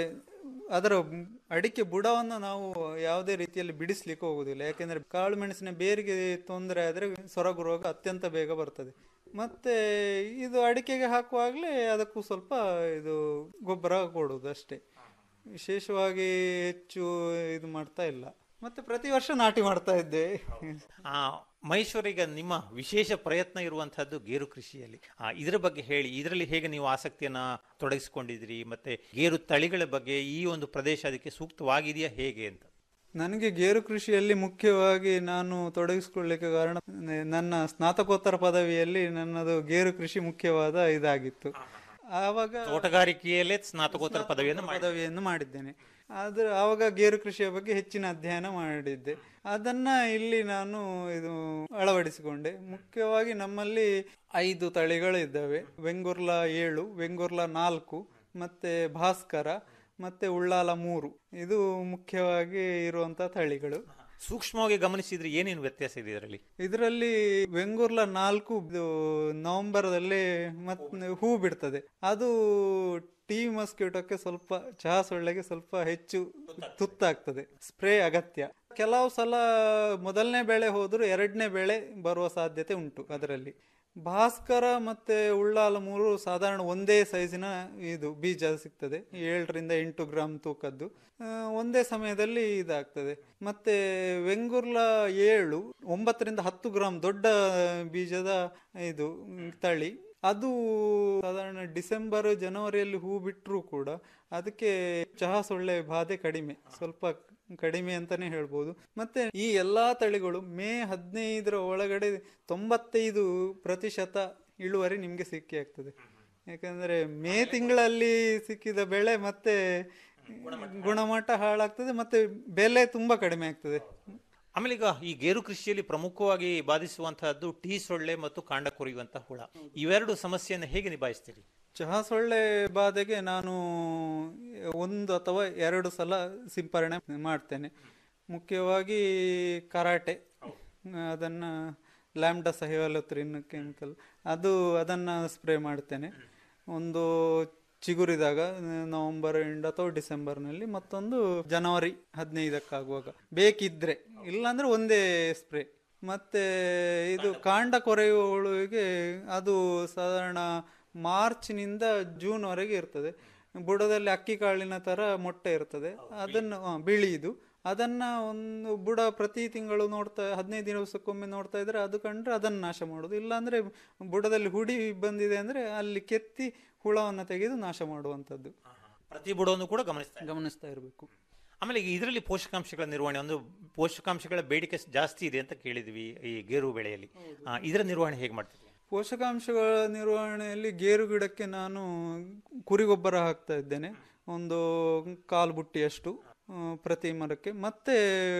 H: ಅದರ ಅಡಿಕೆ ಬುಡವನ್ನು ನಾವು ಯಾವುದೇ ರೀತಿಯಲ್ಲಿ ಬಿಡಿಸ್ಲಿಕ್ಕೆ ಹೋಗುದಿಲ್ಲ ಯಾಕೆಂದ್ರೆ ಕಾಳು ಮೆಣಸಿನ ಬೇರಿಗೆ ತೊಂದರೆ ಆದ್ರೆ ಸೊರಗು ರೋಗ ಅತ್ಯಂತ ಬೇಗ ಬರ್ತದೆ ಮತ್ತೆ ಇದು ಅಡಿಕೆಗೆ ಹಾಕುವಾಗಲೇ ಅದಕ್ಕೂ ಸ್ವಲ್ಪ ಇದು ಗೊಬ್ಬರ ಕೊಡುವುದು ಅಷ್ಟೇ ವಿಶೇಷವಾಗಿ ಹೆಚ್ಚು ಇದು ಮಾಡ್ತಾ ಇಲ್ಲ ಮತ್ತೆ ಪ್ರತಿ ವರ್ಷ ನಾಟಿ ಮಾಡ್ತಾ ಇದ್ದೆ
G: ಆ ಮಹೇಶ್ವರ ಈಗ ನಿಮ್ಮ ವಿಶೇಷ ಪ್ರಯತ್ನ ಇರುವಂತಹದ್ದು ಗೇರು ಕೃಷಿಯಲ್ಲಿ ಆ, ಇದರ ಬಗ್ಗೆ ಹೇಳಿ ಇದರಲ್ಲಿ ಹೇಗೆ ನೀವು ಆಸಕ್ತಿಯನ್ನ ತೊಡಗಿಸಿಕೊಂಡಿದ್ರಿ ಮತ್ತೆ ಗೇರು ತಳಿಗಳ ಬಗ್ಗೆ ಈ ಒಂದು ಪ್ರದೇಶ ಅದಕ್ಕೆ ಸೂಕ್ತವಾಗಿದೆಯಾ ಹೇಗೆ ಅಂತ
H: ನನಗೆ ಗೇರು ಕೃಷಿಯಲ್ಲಿ ಮುಖ್ಯವಾಗಿ ನಾನು ತೊಡಗಿಸಿಕೊಳ್ಳಿಕ್ಕೆ ಕಾರಣ ನ- ನನ್ನ ಸ್ನಾತಕೋತ್ತರ ಪದವಿಯಲ್ಲಿ ನನ್ನದು ಗೇರು ಕೃಷಿ ಮುಖ್ಯವಾದ ಇದಾಗಿತ್ತು ಆವಾಗ
G: ತೋಟಗಾರಿಕೆಯಲ್ಲೇ ಸ್ನಾತಕೋತ್ತರ ಪದವಿಯನ್ನು ಮಾಡಿ
H: ಪದವಿಯನ್ನು ಮಾಡಿದ್ದೇನೆ ಆದ್ರೆ ಆವಾಗ ಗೇರು ಕೃಷಿಯ ಬಗ್ಗೆ ಹೆಚ್ಚಿನ ಅಧ್ಯಯನ ಮಾಡಿದ್ದೆ ಅದನ್ನ ಇಲ್ಲಿ ನಾನು ಇದು ಅಳವಡಿಸಿಕೊಂಡೆ ಮುಖ್ಯವಾಗಿ ನಮ್ಮಲ್ಲಿ ಐದು ತಳಿಗಳು ಇದ್ದಾವೆ ವೆಂಗುರ್ಲ ಏಳು ವೆಂಗುರ್ಲ ನಾಲ್ಕು ಮತ್ತೆ ಭಾಸ್ಕರ ಮತ್ತೆ ಉಳ್ಳಾಲ ಮೂರು ಇದು ಮುಖ್ಯವಾಗಿ ಇರುವಂತ ತಳಿಗಳು
G: ಸೂಕ್ಷ್ಮವಾಗಿ ಗಮನಿಸಿದ್ರೆ ಏನೇನು ವ್ಯತ್ಯಾಸ ಇದೆ ಇದರಲ್ಲಿ
H: ಇದರಲ್ಲಿ ವೆಂಗುರ್ಲ ನಾಲ್ಕು ಇದು ನವೆಂಬರ್ದಲ್ಲಿ ಮತ್ತೆ ಹೂ ಬಿಡ್ತದೆ ಅದು ಟೀ ಮಸ್ಕಿಟೋಕ್ಕೆ ಸ್ವಲ್ಪ ಚಹಾ ಸೊಳ್ಳೆಗೆ ಸ್ವಲ್ಪ ಹೆಚ್ಚು ತುತ್ತಾಗ್ತದೆ ಸ್ಪ್ರೇ ಅಗತ್ಯ ಕೆಲವು ಸಲ ಮೊದಲನೇ ಬೆಳೆ ಹೋದ್ರು ಎರಡನೇ ಬೆಳೆ ಬರುವ ಸಾಧ್ಯತೆ ಉಂಟು ಅದರಲ್ಲಿ ಭಾಸ್ಕರ ಮತ್ತೆ ಉಳ್ಳಾಲ ಮೂರು ಸಾಧಾರಣ ಒಂದೇ ಸೈಜಿನ ಇದು ಬೀಜ ಸಿಗ್ತದೆ ಏಳರಿಂದ ಎಂಟು ಗ್ರಾಮ್ ತೂಕದ್ದು ಆ, ಒಂದೇ ಸಮಯದಲ್ಲಿ ಇದಾಗ್ತದೆ ಮತ್ತೆ ವೆಂಗುರ್ಲ ಏಳು ಒಂಬತ್ತರಿಂದ ಹತ್ತು ಗ್ರಾಮ್ ದೊಡ್ಡ ಬೀಜದ ಇದು ಮ್, ತಳಿ ಅದು ಸಾಧಾರಣ ಡಿಸೆಂಬರ್ ಜನವರಿಯಲ್ಲಿ ಹೂ ಬಿಟ್ಟರೂ ಕೂಡ ಅದಕ್ಕೆ ಚಹಾ ಸೊಳ್ಳೆ ಬಾಧೆ ಕಡಿಮೆ ಸ್ವಲ್ಪ ಕಡಿಮೆ ಅಂತಾನೆ ಹೇಳ್ಬೋದು ಮತ್ತೆ ಈ ಎಲ್ಲಾ ತಳಿಗಳು ಮೇ ಹದಿನೈದರ ಒಳಗಡೆ ತೊಂಬತ್ತೈದು ಪ್ರತಿಶತ ಇಳುವರಿ ನಿಮ್ಗೆ ಸಿಕ್ಕಿ ಆಗ್ತದೆ ಯಾಕಂದ್ರೆ ಮೇ ತಿಂಗಳಲ್ಲಿ ಸಿಕ್ಕಿದ ಬೆಳೆ ಮತ್ತೆ ಗುಣಮಟ್ಟ ಹಾಳಾಗ್ತದೆ ಮತ್ತೆ ಬೆಲೆ ತುಂಬಾ ಕಡಿಮೆ ಆಗ್ತದೆ
G: ಆಮೇಲೆ ಈಗ ಈ ಗೇರು ಕೃಷಿಯಲ್ಲಿ ಪ್ರಮುಖವಾಗಿ ಬಾಧಿಸುವಂತಹದ್ದು ಟೀ ಸೊಳ್ಳೆ ಮತ್ತು ಕಾಂಡ ಕೊರೆಯುವಂತಹ ಹುಳ ಇವೆರಡು ಸಮಸ್ಯೆಯನ್ನು ಹೇಗೆ ನಿಭಾಯಿಸ್ತೀರಿ
H: ಚಹಾ ಸೊಳ್ಳೆ ಬಾಧೆಗೆ ನಾನು ಒಂದು ಅಥವಾ ಎರಡು ಸಲ ಸಿಂಪರಣೆ ಮಾಡ್ತೇನೆ ಮುಖ್ಯವಾಗಿ ಕರಾಟೆ ಅದನ್ನ ಲ್ಯಾಂಬ್ಡಾ ಸಹಿವಲತ್ರಿನ್ ಕೆಮಿಕಲ್ ಅದು ಅದನ್ನ ಸ್ಪ್ರೇ ಮಾಡ್ತೇನೆ ಒಂದು ಚಿಗುರಿದಾಗ ನವೆಂಬರ್ ಎಂಡ್ ಅಥವಾ ಡಿಸೆಂಬರ್ನಲ್ಲಿ ಮತ್ತೊಂದು ಜನವರಿ ಹದಿನೈದಕ್ಕಾಗುವಾಗ ಬೇಕಿದ್ರೆ ಇಲ್ಲಾಂದ್ರೆ ಒಂದೇ ಸ್ಪ್ರೇ ಮತ್ತೆ ಇದು ಕಾಂಡ ಕೊರೆಯುವ ಹುಳುವಿಗೆ ಅದು ಸಾಧಾರಣ ಮಾರ್ಚ್ನಿಂದ ಜೂನ್ ವರೆಗೆ ಇರ್ತದೆ ಬುಡದಲ್ಲಿ ಅಕ್ಕಿ ಕಾಳಿನ ತರ ಮೊಟ್ಟೆ ಇರ್ತದೆ ಅದನ್ನು ಆ, ಬಿಳಿದು ಅದನ್ನ ಒಂದು ಬುಡ ಪ್ರತಿ ತಿಂಗಳು ನೋಡ್ತಾ ಹದಿನೈದು ದಿವಸಕ್ಕೊಮ್ಮೆ ನೋಡ್ತಾ ಇದ್ರೆ ಅದು ಕಂಡ್ರೆ ಅದನ್ನ ನಾಶ ಮಾಡೋದು ಇಲ್ಲಾಂದ್ರೆ ಬುಡದಲ್ಲಿ ಹುಡಿ ಬಂದಿದೆ ಅಂದ್ರೆ ಅಲ್ಲಿ ಕೆತ್ತಿ ಹುಳವನ್ನು ತೆಗೆದು ನಾಶ ಮಾಡುವಂತದ್ದು
G: ಪ್ರತಿ ಬುಡವನ್ನು ಕೂಡ ಗಮನಿಸ್ತಾರೆ
H: ಗಮನಿಸ್ತಾ ಇರಬೇಕು
G: ಆಮೇಲೆ ಈಗ ಇದರಲ್ಲಿ ಪೋಷಕಾಂಶಗಳ ನಿರ್ವಹಣೆ ಒಂದು ಪೋಷಕಾಂಶಗಳ ಬೇಡಿಕೆ ಜಾಸ್ತಿ ಇದೆ ಅಂತ ಕೇಳಿದ್ವಿ ಈ ಗೇರು ಬೆಳೆಯಲ್ಲಿ ಆ, ಇದರ ನಿರ್ವಹಣೆ ಹೇಗೆ ಮಾಡ್ತೀವಿ
H: ಪೋಷಕಾಂಶಗಳ ನಿರ್ವಹಣೆಯಲ್ಲಿ ಗೇರು ಗಿಡಕ್ಕೆ ನಾನು ಕುರಿ ಗೊಬ್ಬರ ಹಾಕ್ತಾ ಇದ್ದೇನೆ ಒಂದು ಕಾಲು ಬುಟ್ಟಿಯಷ್ಟು ಆ, ಪ್ರತಿ ಮರಕ್ಕೆ ಮತ್ತೆ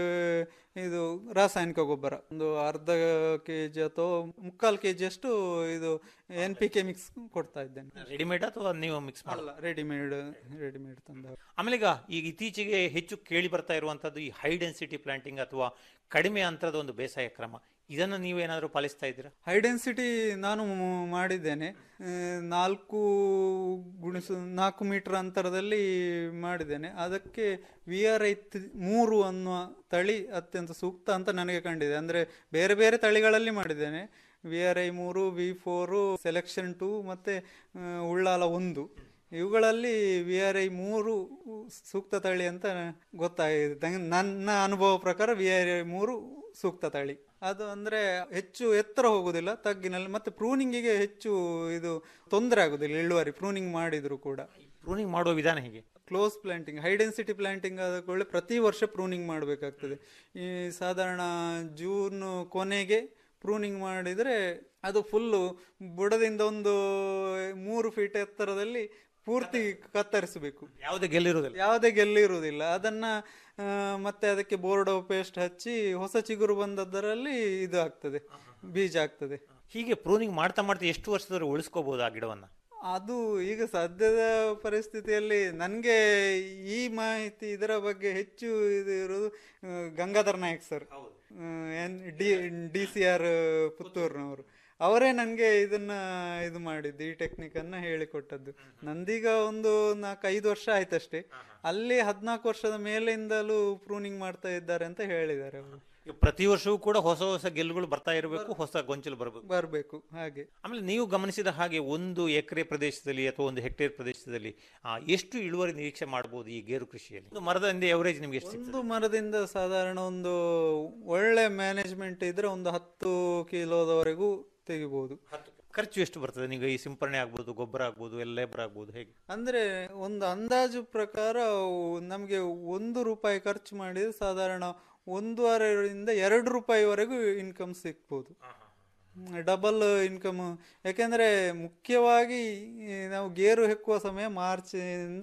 H: ಇದು ರಾಸಾಯನಿಕ ಗೊಬ್ಬರ ಒಂದು ಅರ್ಧ ಕೆ ಜಿ ಅಥವಾ ಮುಕ್ಕಾಲು ಕೆ ಅಷ್ಟು ಇದು ಎನ್ ಪಿ ಕೆ ಮಿಕ್ಸ್ ಕೊಡ್ತಾ ಇದ್ದೇನೆ
G: ರೆಡಿಮೇಡ್ ಅಥವಾ ನೀವು ಮಿಕ್ಸ್ ಮಾಡಲ್ಲ
H: ಅಲ್ಲ ರೆಡಿಮೇಡ್ ರೆಡಿಮೇಡ್ ತಂದ
G: ಆಮೇಲೆ ಈಗ ಈಗ ಇತ್ತೀಚೆಗೆ ಹೆಚ್ಚು ಕೇಳಿ ಬರ್ತಾ ಇರುವಂತದ್ದು ಈ ಹೈ ಡೆನ್ಸಿಟಿ ಪ್ಲಾಂಟಿಂಗ್ ಅಥವಾ ಕಡಿಮೆ ಅಂತರದ ಒಂದು ಬೇಸಾಯ ಕ್ರಮ ಇದನ್ನು ನೀವೇನಾದರೂ ಪಾಲಿಸ್ತಾ ಇದ್ದೀರಾ
H: ಹೈ ಡೆನ್ಸಿಟಿ ನಾನು ಮ್- ಮಾಡಿದ್ದೇನೆ ಆ, ನಾಲ್ಕು ಗುಣಿಸು ನಾಲ್ಕು ಮೀಟರ್ ಅಂತರದಲ್ಲಿ ಮಾಡಿದ್ದೇನೆ ಅದಕ್ಕೆ ವಿ ಆರ್ ಐ ಮೂರು ಅನ್ನುವ ತಳಿ ಅತ್ಯಂತ ಸೂಕ್ತ ಅಂತ ನನಗೆ ಕಂಡಿದೆ ಅಂದರೆ ಬೇರೆ ಬೇರೆ ತಳಿಗಳಲ್ಲಿ ಮಾಡಿದ್ದೇನೆ ವಿ ಆರ್ ಐ ಮೂರು ವಿ ಫೋರು ಸೆಲೆಕ್ಷನ್ ಟು ಮತ್ತು ಉಳ್ಳಾಲ ಒಂದು ಇವುಗಳಲ್ಲಿ ವಿ ಆರ್ ಐ ಮೂರು ಸೂಕ್ತ ತಳಿ ಅಂತ ಗೊತ್ತಾಗಿದೆ ನಂಗೆ- ನನ್ನ ಅನುಭವ ಪ್ರಕಾರ ವಿ ಆರ್ ಐ ಮೂರು ಸೂಕ್ತ ತಳಿ ಅದು ಅಂದ್ರೆ ಹೆಚ್ಚು ಎತ್ತರ ಹೋಗುದಿಲ್ಲ ತಗ್ಗಿನಲ್ಲಿ ಮತ್ತೆ ಪ್ರೂನಿಂಗಿಗೆ ಹೆಚ್ಚು ಇದು ತೊಂದರೆ ಆಗುದಿಲ್ಲ ಇಳುವರಿ ಪ್ರೂನಿಂಗ್ ಮಾಡಿದ್ರು ಕೂಡ
G: ಪ್ರೂನಿಂಗ್ ಮಾಡುವ ವಿಧಾನ ಹೇಗೆ
H: close planting high density planting ಆದ ಪ್ರತಿ ವರ್ಷ ಪ್ರೂನಿಂಗ್ ಮಾಡಬೇಕಾಗ್ತದೆ ಈ ಸಾಧಾರಣ ಜೂನ್ ಕೊನೆಗೆ ಪ್ರೂನಿಂಗ್ ಮಾಡಿದರೆ ಅದು ಫುಲ್ಲು ಬುಡದಿಂದ ಒಂದು ಮೂರು ಫೀಟ್ ಎತ್ತರದಲ್ಲಿ ಪೂರ್ತಿ ಕತ್ತರಿಸಬೇಕು
G: ಯಾವುದೇ ಗೆಲ್ಲಿರುವುದಿಲ್ಲ
H: ಯಾವುದೇ ಗೆಲ್ಲು ಇರುವುದಿಲ್ಲ ಅದನ್ನ ಆ, ಮತ್ತೆ ಅದಕ್ಕೆ ಬೋರ್ಡೋ ಪೇಸ್ಟ್ ಹಚ್ಚಿ ಹೊಸ ಚಿಗುರು ಬಂದದ್ದರಲ್ಲಿ ಇದು ಆಗ್ತದೆ ಬೀಜ ಆಗ್ತದೆ
G: ಹೀಗೆ ಪ್ರೂನಿಂಗ್ ಮಾಡ್ತಾ ಮಾಡ್ತಾ ಎಷ್ಟು ವರ್ಷದವರೆಗೆ ಉಳಿಸ್ಕೋಬಹುದು ಆ ಗಿಡವನ್ನ
H: ಅದು ಈಗ ಸದ್ಯದ ಪರಿಸ್ಥಿತಿಯಲ್ಲಿ ನನಗೆ ಈ ಮಾಹಿತಿ ಇದರ ಬಗ್ಗೆ ಹೆಚ್ಚು ಇದು ಇರೋದು ಆ, Gangadhar Nayak sir D D C R ಪುತ್ತೂರ್ನವರು ಅವರೇ ನನಗೆ ಇದನ್ನ ಇದು ಮಾಡಿದ್ದು ಈ ಟೆಕ್ನಿಕ್ ಅನ್ನ ಹೇಳಿಕೊಟ್ಟದ್ದು ನಂದೀಗ ಒಂದು ನಾಲ್ಕು ಐದು ವರ್ಷ ಆಯ್ತಷ್ಟೇ ಅಲ್ಲಿ ಹದಿನಾಲ್ಕು ವರ್ಷದ ಮೇಲಿಂದಲೂ ಪ್ರೂನಿಂಗ್ ಮಾಡ್ತಾ ಇದ್ದಾರೆ ಅಂತ ಹೇಳಿದ್ದಾರೆ ಅವರು
G: ಈಗ ಪ್ರತಿ ವರ್ಷವೂ ಕೂಡ ಹೊಸ ಹೊಸ ಗೆಲ್ಲುಗಳು ಬರ್ತಾ ಇರಬೇಕು ಹೊಸ ಗೊಂಚಲು ಬರಬೇಕು
H: ಬರಬೇಕು ಹಾಗೆ
G: ಆಮೇಲೆ ನೀವು ಗಮನಿಸಿದ ಹಾಗೆ ಒಂದು ಎಕರೆ ಪ್ರದೇಶದಲ್ಲಿ ಅಥವಾ ಒಂದು ಹೆಕ್ಟೇರ್ ಪ್ರದೇಶದಲ್ಲಿ ಆ, ಎಷ್ಟು ಇಳುವರಿ ನಿರೀಕ್ಷೆ ಮಾಡಬಹುದು ಈ ಗೇರು ಕೃಷಿಯಲ್ಲಿ ಒಂದು ಮರದಿಂದ ಎವರೇಜ್ ನಿಮ್ಗೆ ಎಷ್ಟು ಸಿಗ್ತದೆ
H: ಒಂದು ಮರದಿಂದ ಸಾಧಾರಣ ಒಂದು ಒಳ್ಳೆ ಮ್ಯಾನೇಜ್ಮೆಂಟ್ ಇದ್ರೆ ಒಂದು ಹತ್ತು ಕಿಲೋದವರೆಗೂ ತೆಗಿಬಹುದು
G: ಖರ್ಚು ಎಷ್ಟು ಬರ್ತದೆ ನೀವು ಈ ಸಿಂಪರಣೆ ಆಗ್ಬೋದು ಗೊಬ್ಬರ ಆಗ್ಬೋದು ಎಲ್ಲ ಲೇಬರ್ ಆಗ್ಬೋದು ಹೇಗೆ
H: ಅಂದ್ರೆ ಒಂದು ಅಂದಾಜು ಪ್ರಕಾರ ನಮಗೆ ಒಂದು ರೂಪಾಯಿ ಖರ್ಚು ಮಾಡಿದ್ರೆ ಸಾಧಾರಣ ಒಂದೂವರೆಯಿಂದ ಎರಡು ರೂಪಾಯಿವರೆಗೂ ಇನ್ಕಮ್ ಸಿಗ್ಬೋದು ಡಬಲ್ ಇನ್ಕಮ್ ಯಾಕೆಂದ್ರೆ ಮುಖ್ಯವಾಗಿ ಈ ನಾವು ಗೇರು ಹೆಕ್ಕುವ ಸಮಯ ಮಾರ್ಚ್ ಇಂದ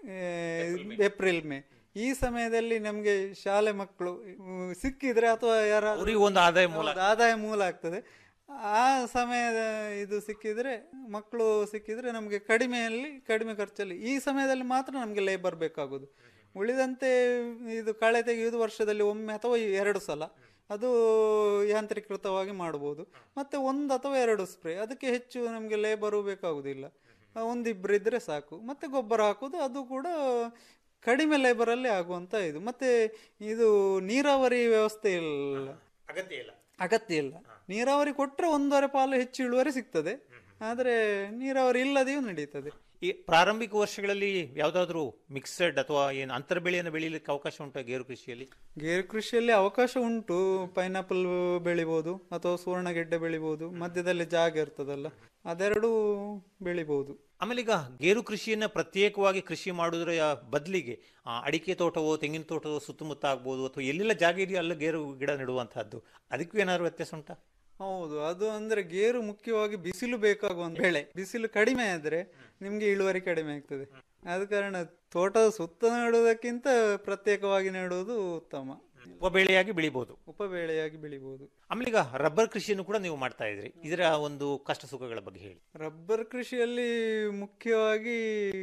H: ಏಪ್ರಿಲ್ ಮೇ ಈ ಸಮಯದಲ್ಲಿ ನಮಗೆ ಶಾಲೆ ಮಕ್ಕಳು ಉಮ್, ಸಿಕ್ಕಿದ್ರೆ ಅಥವಾ ಯಾರ
G: ಅವ್ರಿಗೆ ಒಂದು ಆದಾಯ ಮೂಲ
H: ಆದಾಯ ಮೂಲ ಆಗ್ತದೆ ಆ ಸಮಯದ ಇದು ಸಿಕ್ಕಿದ್ರೆ ಮಕ್ಕಳು ಸಿಕ್ಕಿದ್ರೆ ನಮಗೆ ಕಡಿಮೆಯಲ್ಲಿ ಕಡಿಮೆ ಖರ್ಚಲ್ಲಿ ಈ ಸಮಯದಲ್ಲಿ ಮಾತ್ರ ನಮಗೆ ಲೇಬರ್ ಬೇಕಾಗೋದು ಉಳಿದಂತೆ ಇದು ಕಳೆ ತೆಗೆಯುವುದು ವರ್ಷದಲ್ಲಿ ಒಮ್ಮೆ ಅಥವಾ ಎರಡು ಸಲ ಅದು ಯಾಂತ್ರೀಕೃತವಾಗಿ ಮಾಡಬಹುದು ಮತ್ತೆ ಒಂದು ಅಥವಾ ಎರಡು ಸ್ಪ್ರೇ ಅದಕ್ಕೆ ಹೆಚ್ಚು ನಮಗೆ ಲೇಬರು ಬೇಕಾಗುವುದಿಲ್ಲ ಒಂದಿಬ್ರು ಇದ್ರೆ ಸಾಕು ಮತ್ತೆ ಗೊಬ್ಬರ ಹಾಕೋದು ಅದು ಕೂಡ ಕಡಿಮೆ ಲೇಬರಲ್ಲಿ ಆಗುವಂತ ಇದು ಮತ್ತೆ ಇದು ನೀರಾವರಿ ವ್ಯವಸ್ಥೆ ಇಲ್ಲ
G: ಅಗತ್ಯ ಇಲ್ಲ
H: ಅಗತ್ಯ ಇಲ್ಲ ನೀರಾವರಿ ಕೊಟ್ರೆ ಒಂದೂವರೆ ಪಾಲು ಹೆಚ್ಚು ಇಳುವರಿ ಸಿಗ್ತದೆ ಆದ್ರೆ ನೀರಾವರಿ ಇಲ್ಲದೆಯೂ ನಡೀತದೆ
G: ಈ ಪ್ರಾರಂಭಿಕ ವರ್ಷಗಳಲ್ಲಿ ಯಾವ್ದಾದ್ರು ಮಿಕ್ಸಡ್ ಅಥವಾ ಏನು ಅಂತರ ಬೆಳೆಯನ್ನು ಬೆಳೀಲಿಕ್ಕೆ ಅವಕಾಶ ಉಂಟಾ ಗೇರು ಕೃಷಿಯಲ್ಲಿ
H: ಗೇರು ಕೃಷಿಯಲ್ಲಿ ಅವಕಾಶ ಉಂಟು ಪೈನಾಪಲ್ ಬೆಳಿಬಹುದು ಅಥವಾ ಸುವರ್ಣಗೆಡ್ಡೆ ಬೆಳಿಬಹುದು ಮಧ್ಯದಲ್ಲಿ ಜಾಗ ಇರ್ತದಲ್ಲ ಅದೆರಡೂ ಬೆಳಿಬಹುದು
G: ಆಮೇಲೆ ಈಗ ಗೇರು ಕೃಷಿಯನ್ನ ಪ್ರತ್ಯೇಕವಾಗಿ ಕೃಷಿ ಮಾಡುವುದರ ಬದಲಿಗೆ ಅಡಿಕೆ ತೋಟವೋ ತೆಂಗಿನ ತೋಟವೋ ಸುತ್ತಮುತ್ತ ಆಗ್ಬೋದು ಅಥವಾ ಎಲ್ಲೆಲ್ಲ ಜಾಗ ಇದೆಯೋ ಅಲ್ಲ ಗೇರು ಗಿಡ ನೆಡುವಂತಹದ್ದು ಅದಕ್ಕೂ ಏನಾದ್ರು ವ್ಯತ್ಯಾಸ ಉಂಟಾ
H: ಹೌದು ಅದು ಅಂದ್ರೆ ಗೇರು ಮುಖ್ಯವಾಗಿ ಬಿಸಿಲು ಬೇಕಾಗುವಂತ ಬೆಳೆ ಬಿಸಿಲು ಕಡಿಮೆ ಆದ್ರೆ ನಿಮ್ಗೆ ಇಳುವರಿ ಕಡಿಮೆ ಆಗ್ತದೆ ಆದ ಕಾರಣ ತೋಟದ ಸುತ್ತ ನೆಡುವುದಕ್ಕಿಂತ ಪ್ರತ್ಯೇಕವಾಗಿ ನೆಡುವುದು ಉತ್ತಮ
G: ಉಪಬೆಳೆಯಾಗಿ ಬೆಳಿಬಹುದು
H: ಉಪಬೆಳೆಯಾಗಿ ಬೆಳಿಬಹುದು
G: ಆಮೇಲೆ ಈಗ ರಬ್ಬರ್ ಕೃಷಿಯನ್ನು ಕೂಡ ನೀವು ಮಾಡ್ತಾ ಇದ್ರಿ ಇದರ ಒಂದು ಕಷ್ಟ ಸುಖಗಳ ಬಗ್ಗೆ ಹೇಳಿ
H: ರಬ್ಬರ್ ಕೃಷಿಯಲ್ಲಿ ಮುಖ್ಯವಾಗಿ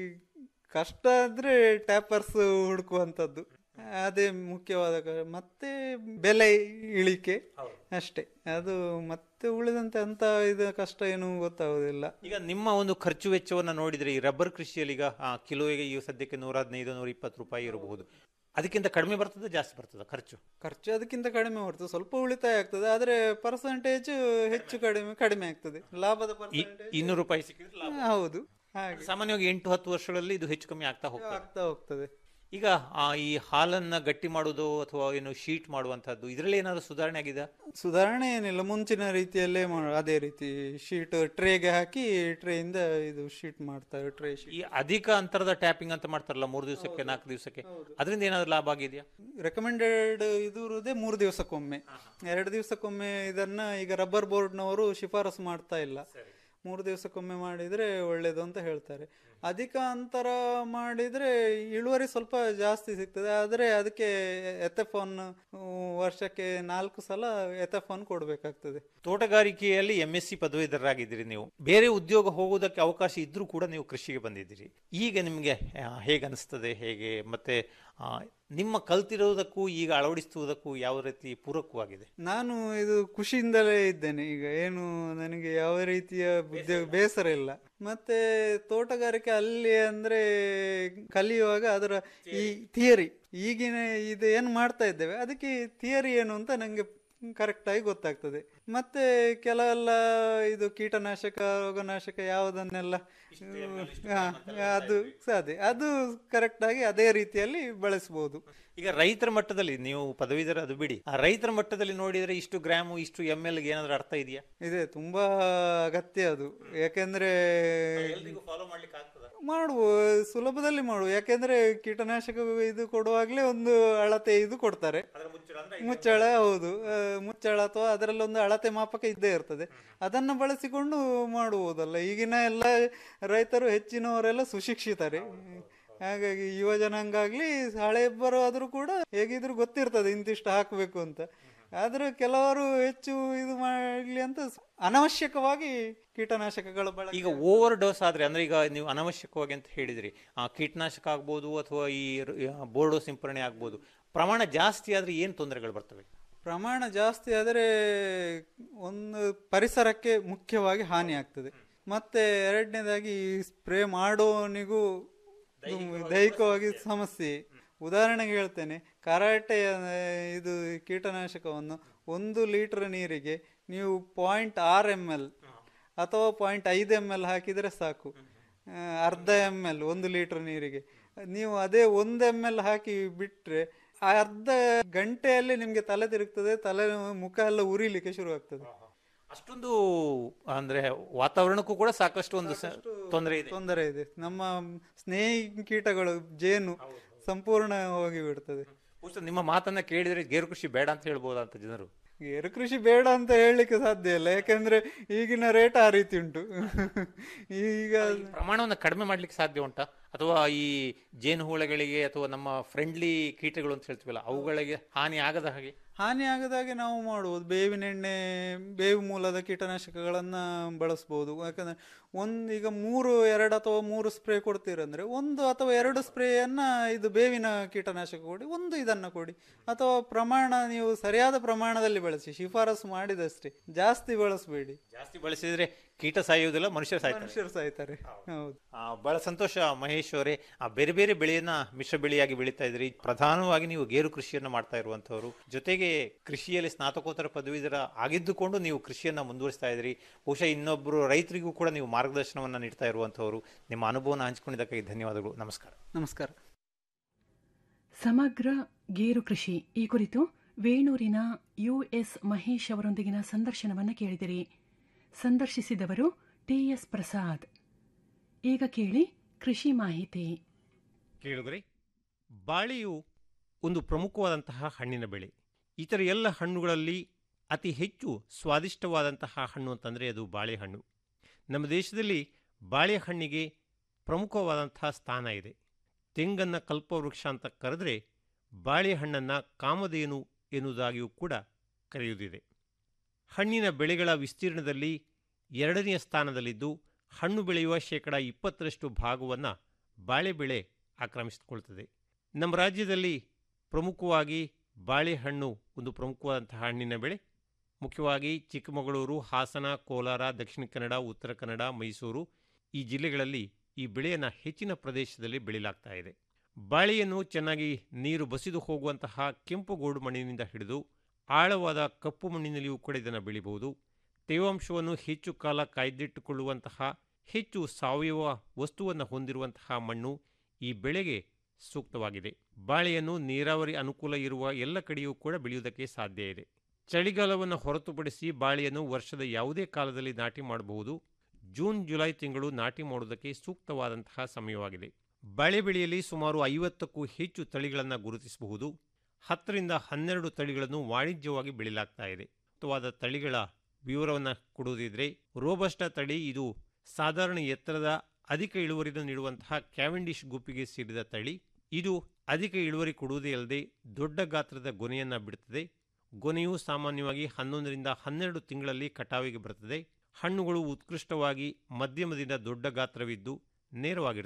H: ಕಷ್ಟ ಆದ್ರೆ ಟ್ಯಾಪರ್ಸ್ ಹುಡುಕುವಂಥದ್ದು ಅದೇ ಮುಖ್ಯವಾದ ಕ- ಮತ್ತೆ ಬೆಲೆ ಇಳಿಕೆ ಅಷ್ಟೇ ಅದು ಮತ್ತೆ ಉಳಿದಂತೆ ಅಂತ ಇದು ಕಷ್ಟ ಏನು ಗೊತ್ತಾಗುದಿಲ್ಲ
G: ಈಗ ನಿಮ್ಮ ಒಂದು ಖರ್ಚು ವೆಚ್ಚವನ್ನ ನೋಡಿದ್ರೆ ಈ ರಬ್ಬರ್ ಕೃಷಿಯಲ್ಲಿ ಈಗ ಆ, ಕಿಲೋಗೆ ಈ ಸದ್ಯಕ್ಕೆ ನೂರ ಹದಿನೈದು ನೂರ ಇಪ್ಪತ್ತು ರೂಪಾಯಿ ಇರಬಹುದು ಅದಕ್ಕಿಂತ ಕಡಿಮೆ ಬರ್ತದೆ ಜಾಸ್ತಿ ಬರ್ತದೆ ಖರ್ಚು
H: ಖರ್ಚು ಅದಕ್ಕಿಂತ ಕಡಿಮೆ ಬರ್ತದೆ ಸ್ವಲ್ಪ ಉಳಿತಾಯ ಆಗ್ತದೆ ಆದ್ರೆ ಪರ್ಸೆಂಟೇಜ್ ಹೆಚ್ಚು ಕಡಿಮೆ ಕಡಿಮೆ ಆಗ್ತದೆ ಲಾಭದ
G: ಈ
H: ಪರ್ಸೆಂಟೇಜ್
G: ಇನ್ನೂರು ರೂಪಾಯಿ ಸಿಕ್ಕಿದ್ರೆ ಲಾಭ.
H: ಹೌದು ಹಾಗೆ
G: ಸಾಮಾನ್ಯವಾಗಿ ಎಂಟು ಹತ್ತು ವರ್ಷಗಳಲ್ಲಿ ಇದು ಹೆಚ್ಚು ಕಮ್ಮಿ ಆಗ್ತಾ ಹೋಗ್ತದೆ
H: ಆಗ್ತಾ ಹೋಗ್ತದೆ
G: ಈಗ ಆ, ಈ ಹಾಲನ್ನ ಗಟ್ಟಿ ಮಾಡುವುದು ಅಥವಾ ಏನು ಶೀಟ್ ಮಾಡುವಂತಹದ್ದು ಇದರಲ್ಲಿ ಏನಾದ್ರು ಸುಧಾರಣೆ ಆಗಿದೆ
H: ಸುಧಾರಣೆ ಏನಿಲ್ಲ ಮುಂಚಿನ ರೀತಿಯಲ್ಲೇ ಮಾಡ ಅದೇ ರೀತಿ ಶೀಟ್ ಟ್ರೇಗೆ ಹಾಕಿ ಟ್ರೇಯಿಂದ ಇದು ಶೀಟ್ ಮಾಡ್ತಾರೆ ಟ್ರೇ ಶೀಟ್
G: ಈ ಅಧಿಕ ಅಂತರದ ಟ್ಯಾಪಿಂಗ್ ಅಂತ ಮಾಡ್ತಾರಲ್ಲ ಮೂರು ದಿವಸಕ್ಕೆ ನಾಲ್ಕು ದಿವಸಕ್ಕೆ ಅದರಿಂದ ಏನಾದ್ರು ಲಾಭ ಆಗಿದೆಯಾ
H: ರೆಕಮೆಂಡೆಡ್ ಇದು ಇರುವುದೇ ಮೂರು ದಿವಸಕ್ಕೊಮ್ಮೆ ಎರಡು ದಿವಸಕ್ಕೊಮ್ಮೆ ಇದನ್ನ ಈಗ ರಬ್ಬರ್ ಬೋರ್ಡ್ನವರು ಶಿಫಾರಸು ಮಾಡ್ತಾ ಇಲ್ಲ ಮೂರು ದಿವಸಕ್ಕೊಮ್ಮೆ ಮಾಡಿದ್ರೆ ಒಳ್ಳೇದು ಅಂತ ಹೇಳ್ತಾರೆ ಅಧಿಕ ಅಂತರ ಮಾಡಿದ್ರೆ ಇಳುವರಿ ಸ್ವಲ್ಪ ಜಾಸ್ತಿ ಸಿಗ್ತದೆ ಆದ್ರೆ ಅದಕ್ಕೆ ಎಥೆಫಾನ್ ವರ್ಷಕ್ಕೆ ನಾಲ್ಕು ಸಲ ಎಥೆಫಾನ್ ಕೊಡ್ಬೇಕಾಗ್ತದೆ
G: ತೋಟಗಾರಿಕೆಯಲ್ಲಿ ಎಂ ಎಸ್ ಸಿ ಪದವೀಧರರಾಗಿದ್ದೀರಿ ನೀವು ಬೇರೆ ಉದ್ಯೋಗ ಹೋಗುವುದಕ್ಕೆ ಅವಕಾಶ ಇದ್ರೂ ಕೂಡ ನೀವು ಕೃಷಿಗೆ ಬಂದಿದ್ದೀರಿ ಈಗ ನಿಮಗೆ ಹೇಗೆ ಅನಿಸ್ತದೆ ಹೇಗೆ ಮತ್ತೆ ಆ, ನಿಮ್ಮ ಕಲ್ತಿರೋದಕ್ಕೂ ಈಗ ಅಳವಡಿಸುವುದಕ್ಕೂ ಯಾವ ರೀತಿ ಪೂರಕವಾಗಿದೆ
H: ನಾನು ಇದು ಖುಷಿಯಿಂದಲೇ ಇದ್ದೇನೆ ಈಗ ಏನು ನನಗೆ ಯಾವ ರೀತಿಯ ಉದ್ಯೋಗ ಬೇಸರ ಇಲ್ಲ ಮತ್ತೆ ತೋಟಗಾರಿಕೆ ಅಲ್ಲಿ ಅಂದ್ರೆ ಕಲಿಯುವಾಗ ಅದರ ಈ ಥಿಯರಿ ಈಗಿನ ಇದು ಏನು ಮಾಡ್ತಾ ಇದ್ದೇವೆ ಅದಕ್ಕೆ ಥಿಯರಿ ಏನು ಅಂತ ನಂಗೆ ಕರೆಕ್ಟ್ ಆಗಿ ಗೊತ್ತಾಗ್ತದೆ ಮತ್ತೆ ಕೆಲವೆಲ್ಲ ಇದು ಕೀಟನಾಶಕ ರೋಗನಾಶಕ ಯಾವುದನ್ನೆಲ್ಲ ಹಾ, ಅದು ಅದೇ ಅದು ಕರೆಕ್ಟ್ ಆಗಿ ಅದೇ ರೀತಿಯಲ್ಲಿ ಬಳಸಬಹುದು
G: ಈಗ ರೈತರ ಮಟ್ಟದಲ್ಲಿ ನೀವು ಪದವೀಧರ ಅದು ಬಿಡಿ ಆ ರೈತರ ಮಟ್ಟದಲ್ಲಿ ನೋಡಿದ್ರೆ ಇಷ್ಟು ಗ್ರಾಮು ಇಷ್ಟು ಎಮ್ ಎಲ್ ಏನಾದ್ರೂ ಅರ್ಥ ಇದೆಯಾ
H: ಇದೆ ತುಂಬಾ ಅಗತ್ಯ ಅದು ಯಾಕೆಂದ್ರೆ
G: ಫಾಲೋ ಮಾಡ್ಲಿಕ್ಕೆ ಆಗ್ತದ
H: ಮಾಡುವ ಸುಲಭದಲ್ಲಿ ಮಾಡುವ ಯಾಕೆಂದ್ರೆ ಕೀಟನಾಶಕ ಇದು ಕೊಡುವಾಗ್ಲೇ ಒಂದು ಅಳತೆ ಇದು ಕೊಡ್ತಾರೆ ಮುಚ್ಚಳ ಹೌದು ಆ, ಮುಚ್ಚಳ ಅಥವಾ ಅದರಲ್ಲಿ ಒಂದು ಅಳತೆ ಮಾಪಕ ಇದ್ದೇ ಇರ್ತದೆ ಅದನ್ನು ಬಳಸಿಕೊಂಡು ಮಾಡುವುದಲ್ಲ ಈಗಿನ ಎಲ್ಲ ರೈತರು ಹೆಚ್ಚಿನವರೆಲ್ಲ ಸುಶಿಕ್ಷಿತರೆ ಹಾಗಾಗಿ ಯುವ ಜನಾಂಗಾಗ್ಲಿ ಹಳೆಬ್ಬರು ಆದ್ರೂ ಕೂಡ ಹೇಗಿದ್ರು ಗೊತ್ತಿರ್ತದೆ ಇಂತಿಷ್ಟು ಹಾಕಬೇಕು ಅಂತ ಆದ್ರೆ ಕೆಲವರು ಹೆಚ್ಚು ಇದು ಮಾಡ್ಲಿ ಅಂತ ಅನವಶ್ಯಕವಾಗಿ ಕೀಟನಾಶಕಗಳ ಬಳಕೆ
G: ಈಗ ಓವರ್ ಡೋಸ್ ಆದ್ರೆ ಅಂದ್ರೆ ಈಗ ನೀವು ಅನವಶ್ಯಕವಾಗಿ ಅಂತ ಹೇಳಿದ್ರಿ ಆ ಕೀಟನಾಶಕ ಆಗ್ಬೋದು ಅಥವಾ ಈ ರ- ಆ, ಬೋರ್ಡೋ ಸಿಂಪರಣೆ ಆಗ್ಬೋದು ಪ್ರಮಾಣ ಜಾಸ್ತಿ ಆದ್ರೆ ಏನ್ ತೊಂದರೆಗಳು ಬರ್ತವೆ
H: ಪ್ರಮಾಣ ಜಾಸ್ತಿ ಆದರೆ ಒಂದು ಪರಿಸರಕ್ಕೆ ಮುಖ್ಯವಾಗಿ ಹಾನಿ ಆಗ್ತದೆ ಮತ್ತೆ ಎರಡನೇದಾಗಿ ಸ್ಪ್ರೇ ಮಾಡೋನಿಗೂ ದೈಹಿಕವಾಗಿ ಸಮಸ್ಯೆ ಉದಾಹರಣೆಗೆ ಹೇಳ್ತೇನೆ ಕರಾಟೆ ಇದು ಕೀಟನಾಶಕವನ್ನು ಒಂದು ಲೀಟರ್ ನೀರಿಗೆ ನೀವು ಪಾಯಿಂಟ್ ಆರ್ ಎಮ್ ಎಲ್ ಅಥವಾ ಪಾಯಿಂಟ್ ಐದು ಎಮ್ ಎಲ್ ಹಾಕಿದರೆ ಸಾಕು ಆ, ಅರ್ಧ ಎಮ್ ಎಲ್ ಒಂದು ಲೀಟರ್ ನೀರಿಗೆ ನೀವು ಅದೇ ಒಂದು ಎಮ್ ಎಲ್ ಹಾಕಿ ಬಿಟ್ರೆ ಆ ಅರ್ಧ ಗಂಟೆಯಲ್ಲಿ ನಿಮ್ಗೆ ತಲೆ ತಿರುಗ್ತದೆ ತಲೆ ಮುಖ ಎಲ್ಲ ಉರಿಲಿಕ್ಕೆ ಶುರು ಆಗ್ತದೆ
G: ಅಷ್ಟೊಂದು ಅಂದ್ರೆ ವಾತಾವರಣಕ್ಕೂ ಕೂಡ ಸಾಕಷ್ಟು ಒಂದು ಸ- ತೊಂದರೆ ಇದೆ
H: ತೊಂದರೆ ಇದೆ ನಮ್ಮ ಸ್ನೇಹಿ ಕೀಟಗಳು ಜೇನು ಸಂಪೂರ್ಣ ಹೋಗಿ ಬಿಡ್ತದೆ
G: ಬಹುಶಃ ನಿಮ್ಮ ಮಾತನ್ನ ಕೇಳಿದ್ರೆ ಗೇರು ಕೃಷಿ ಬೇಡ ಅಂತ ಹೇಳ್ಬೋದಾ ಅಂತ ಜನರು
H: ಗೇರು ಕೃಷಿ ಬೇಡ ಅಂತ ಹೇಳಲಿಕ್ಕೆ ಸಾಧ್ಯ ಇಲ್ಲ ಯಾಕಂದ್ರೆ ಈಗಿನ ರೇಟ್ ಆ ರೀತಿ ಉಂಟು ಈಗ
G: ಈ ಪ್ರಮಾಣವನ್ನು ಕಡಿಮೆ ಮಾಡ್ಲಿಕ್ಕೆ ಸಾಧ್ಯ ಉಂಟಾ ಅಥವಾ ಈ ಜೇನುಹುಳಗಳಿಗೆ ಅಥವಾ ನಮ್ಮ ಫ್ರೆಂಡ್ಲಿ ಕೀಟಗಳು ಅಂತ ಹೇಳ್ತೀವಲ್ಲ ಅವುಗಳಿಗೆ ಹಾನಿ ಆಗದ ಹಾಗೆ
H: ಹಾನಿ ಆಗದಾಗೆ ನಾವು ಮಾಡುವುದು ಬೇವಿನ ಎಣ್ಣೆ ಬೇವು ಮೂಲದ ಕೀಟನಾಶಕಗಳನ್ನ ಬಳಸ್ಬೋದು ಯಾಕಂದ್ರೆ ಒಂದು ಈಗ ಮೂರು ಎರಡು ಅಥವಾ ಮೂರು ಸ್ಪ್ರೇ ಕೊಡ್ತೀರಂದ್ರೆ ಒಂದು ಅಥವಾ ಎರಡು ಸ್ಪ್ರೇಯನ್ನ ಇದು ಬೇವಿನ ಕೀಟನಾಶಕ ಕೊಡಿ ಒಂದು ಇದನ್ನ ಕೊಡಿ ಅಥವಾ ಪ್ರಮಾಣ ನೀವು ಸರಿಯಾದ ಪ್ರಮಾಣದಲ್ಲಿ ಬಳಸಿ ಶಿಫಾರಸು ಮಾಡಿದಷ್ಟೇ ಜಾಸ್ತಿ ಬಳಸಬೇಡಿ
G: ಜಾಸ್ತಿ ಬಳಸಿದ್ರೆ ಕೀಟ ಸಾಯುವುದಿಲ್ಲ ಮನುಷ್ಯರು ಸಾಯ್ತಾರೆ
H: ಮನುಷ್ಯರು ಸಾಯ್ತಾರೆ ಹೌದು
G: ಆ, ಬಹಳ ಸಂತೋಷ ಮಹೇಶ್ ಅವರೇ ಆ ಬೇರೆ ಬೇರೆ ಬೆಳೆಯನ್ನ ಮಿಶ್ರ ಬೆಳೆಯಾಗಿ ಬೆಳೀತಾ ಇದ್ರಿ ಪ್ರಧಾನವಾಗಿ ನೀವು ಗೇರು ಕೃಷಿಯನ್ನ ಮಾಡ್ತಾ ಇರುವಂತವರು ಜೊತೆಗೆ ಕೃಷಿಯಲ್ಲಿ ಸ್ನಾತಕೋತ್ತರ ಪದವೀಧರ ಆಗಿದ್ದುಕೊಂಡು ನೀವು ಕೃಷಿಯನ್ನ ಮುಂದುವರಿಸ್ತಾ ಇದ್ರಿ ಬಹುಶಃ ಇನ್ನೊಬ್ಬರು ರೈತರಿಗೂ ಕೂಡ ನೀವು ಮಾರ್ಗದರ್ಶನವನ್ನ ನೀಡ್ತಾ ಇರುವಂತವರು ನಿಮ್ಮ ಅನುಭವನ ಹಂಚಿಕೊಂಡಿದ್ದಕ್ಕಾಗಿ ಧನ್ಯವಾದಗಳು ನಮಸ್ಕಾರ
H: ನಮಸ್ಕಾರ
A: ಸಮಗ್ರ ಗೇರು ಕೃಷಿ ಈ ಕುರಿತು ವೇಣೂರಿನ ಯುಎಸ್ ಮಹೇಶ್ ಅವರೊಂದಿಗಿನ ಸಂದರ್ಶನವನ್ನು ಕೇಳಿದಿರಿ ಸಂದರ್ಶಿಸಿದವರು ಟಿಎಸ್ ಪ್ರಸಾದ್ ಈಗ ಕೇಳಿ ಕೃಷಿ ಮಾಹಿತಿ
I: ಕೇಳಿದ್ರೆ ಬಾಳೆಯು ಒಂದು ಪ್ರಮುಖವಾದಂತಹ ಹಣ್ಣಿನ ಬೆಳೆ ಇತರ ಎಲ್ಲ ಹಣ್ಣುಗಳಲ್ಲಿ ಅತಿ ಹೆಚ್ಚು ಸ್ವಾದಿಷ್ಟವಾದಂತಹ ಹಣ್ಣು ಅಂತಂದರೆ ಅದು ಬಾಳೆಹಣ್ಣು ನಮ್ಮ ದೇಶದಲ್ಲಿ ಬಾಳೆಹಣ್ಣಿಗೆ ಪ್ರಮುಖವಾದಂತಹ ಸ್ಥಾನ ಇದೆ ತೆಂಗನ್ನು ಕಲ್ಪವೃಕ್ಷ ಅಂತ ಕರೆದರೆ ಬಾಳೆಹಣ್ಣನ್ನು ಕಾಮಧೇನು ಎನ್ನುವುದಾಗಿಯೂ ಕೂಡ ಕರೆಯುವುದಿದೆ ಹಣ್ಣಿನ ಬೆಳೆಗಳ ವಿಸ್ತೀರ್ಣದಲ್ಲಿ ಎರಡನೆಯ ಸ್ಥಾನದಲ್ಲಿದ್ದು ಹಣ್ಣು ಬೆಳೆಯುವ ಶೇಕಡ ಇಪ್ಪತ್ತರಷ್ಟು ಭಾಗವನ್ನು ಬಾಳೆ ಬೆಳೆ ಆಕ್ರಮಿಸಿಕೊಳ್ತದೆ ನಮ್ಮ ರಾಜ್ಯದಲ್ಲಿ ಪ್ರಮುಖವಾಗಿ ಬಾಳೆಹಣ್ಣು ಒಂದು ಪ್ರಮುಖವಾದಂತಹ ಹಣ್ಣಿನ ಬೆಳೆ ಮುಖ್ಯವಾಗಿ ಚಿಕ್ಕಮಗಳೂರು ಹಾಸನ ಕೋಲಾರ ದಕ್ಷಿಣ ಕನ್ನಡ ಉತ್ತರ ಕನ್ನಡ ಮೈಸೂರು ಈ ಜಿಲ್ಲೆಗಳಲ್ಲಿ ಈ ಬೆಳೆಯನ್ನು ಹೆಚ್ಚಿನ ಪ್ರದೇಶದಲ್ಲಿ ಬೆಳೆಯಲಾಗ್ತಾ ಇದೆ ಬಾಳೆಯನ್ನು ಚೆನ್ನಾಗಿ ನೀರು ಬಸಿದು ಹೋಗುವಂತಹ ಕೆಂಪು ಗೋಡು ಮಣ್ಣಿನಿಂದ ಹಿಡಿದು ಆಳವಾದ ಕಪ್ಪು ಮಣ್ಣಿನಲ್ಲಿಯೂ ಕೂಡ ಇದನ್ನು ಬೆಳಿಬಹುದು ತೇವಾಂಶವನ್ನು ಹೆಚ್ಚು ಕಾಲ ಕಾಯ್ದಿಟ್ಟುಕೊಳ್ಳುವಂತಹ ಹೆಚ್ಚು ಸಾವಯವ ವಸ್ತುವನ್ನು ಹೊಂದಿರುವಂತಹ ಮಣ್ಣು ಈ ಬೆಳೆಗೆ ಸೂಕ್ತವಾಗಿದೆ ಬಾಳೆಯನ್ನು ನೀರಾವರಿ ಅನುಕೂಲ ಇರುವ ಎಲ್ಲ ಕಡೆಯೂ ಕೂಡ ಬೆಳೆಯುವುದಕ್ಕೆ ಸಾಧ್ಯ ಇದೆ ಚಳಿಗಾಲವನ್ನು ಹೊರತುಪಡಿಸಿ ಬಾಳೆಯನ್ನು ವರ್ಷದ ಯಾವುದೇ ಕಾಲದಲ್ಲಿ ನಾಟಿ ಮಾಡಬಹುದು ಜೂನ್ ಜುಲೈ ತಿಂಗಳು ನಾಟಿ ಮಾಡುವುದಕ್ಕೆ ಸೂಕ್ತವಾದಂತಹ ಸಮಯವಾಗಿದೆ ಬಾಳೆ ಬೆಳೆಯಲ್ಲಿ ಸುಮಾರು ಐವತ್ತಕ್ಕೂ ಹೆಚ್ಚು ತಳಿಗಳನ್ನು ಗುರುತಿಸಬಹುದು ಹತ್ತರಿಂದ ಹನ್ನೆರಡು ತಳಿಗಳನ್ನು ವಾಣಿಜ್ಯವಾಗಿ ಬೆಳೆಯಲಾಗ್ತಾ ಇದೆ ಸೂಕ್ತವಾದ ತಳಿಗಳ ವಿವರವನ್ನು ಕೊಡುವುದಿದ್ರೆ ರೋಬಸ್ಟ ತಳಿ ಇದು ಸಾಧಾರಣ ಎತ್ತರದ ಅಧಿಕ ಇಳುವರಿಯನ್ನು ನೀಡುವಂತಹ ಕ್ಯಾವೆಂಡಿಶ್ ಗುಂಪಿಗೆ ಸೇರಿದ ತಳಿ ಇದು ಅಧಿಕ ಇಳುವರಿ ಕೊಡುವುದೇ ಅಲ್ಲದೆ ದೊಡ್ಡ ಗಾತ್ರದ ಗೊನೆಯನ್ನು ಬಿಡುತ್ತದೆ ಗೊನೆಯು ಸಾಮಾನ್ಯವಾಗಿ ಹನ್ನೊಂದರಿಂದ ಹನ್ನೆರಡು ತಿಂಗಳಲ್ಲಿ ಕಟಾವಿಗೆ ಬರುತ್ತದೆ ಹಣ್ಣುಗಳು ಉತ್ಕೃಷ್ಟವಾಗಿ ಮಧ್ಯಮದಿಂದ ದೊಡ್ಡ ಗಾತ್ರವಿದ್ದು ನೇರವಾಗಿರುತ್ತವೆ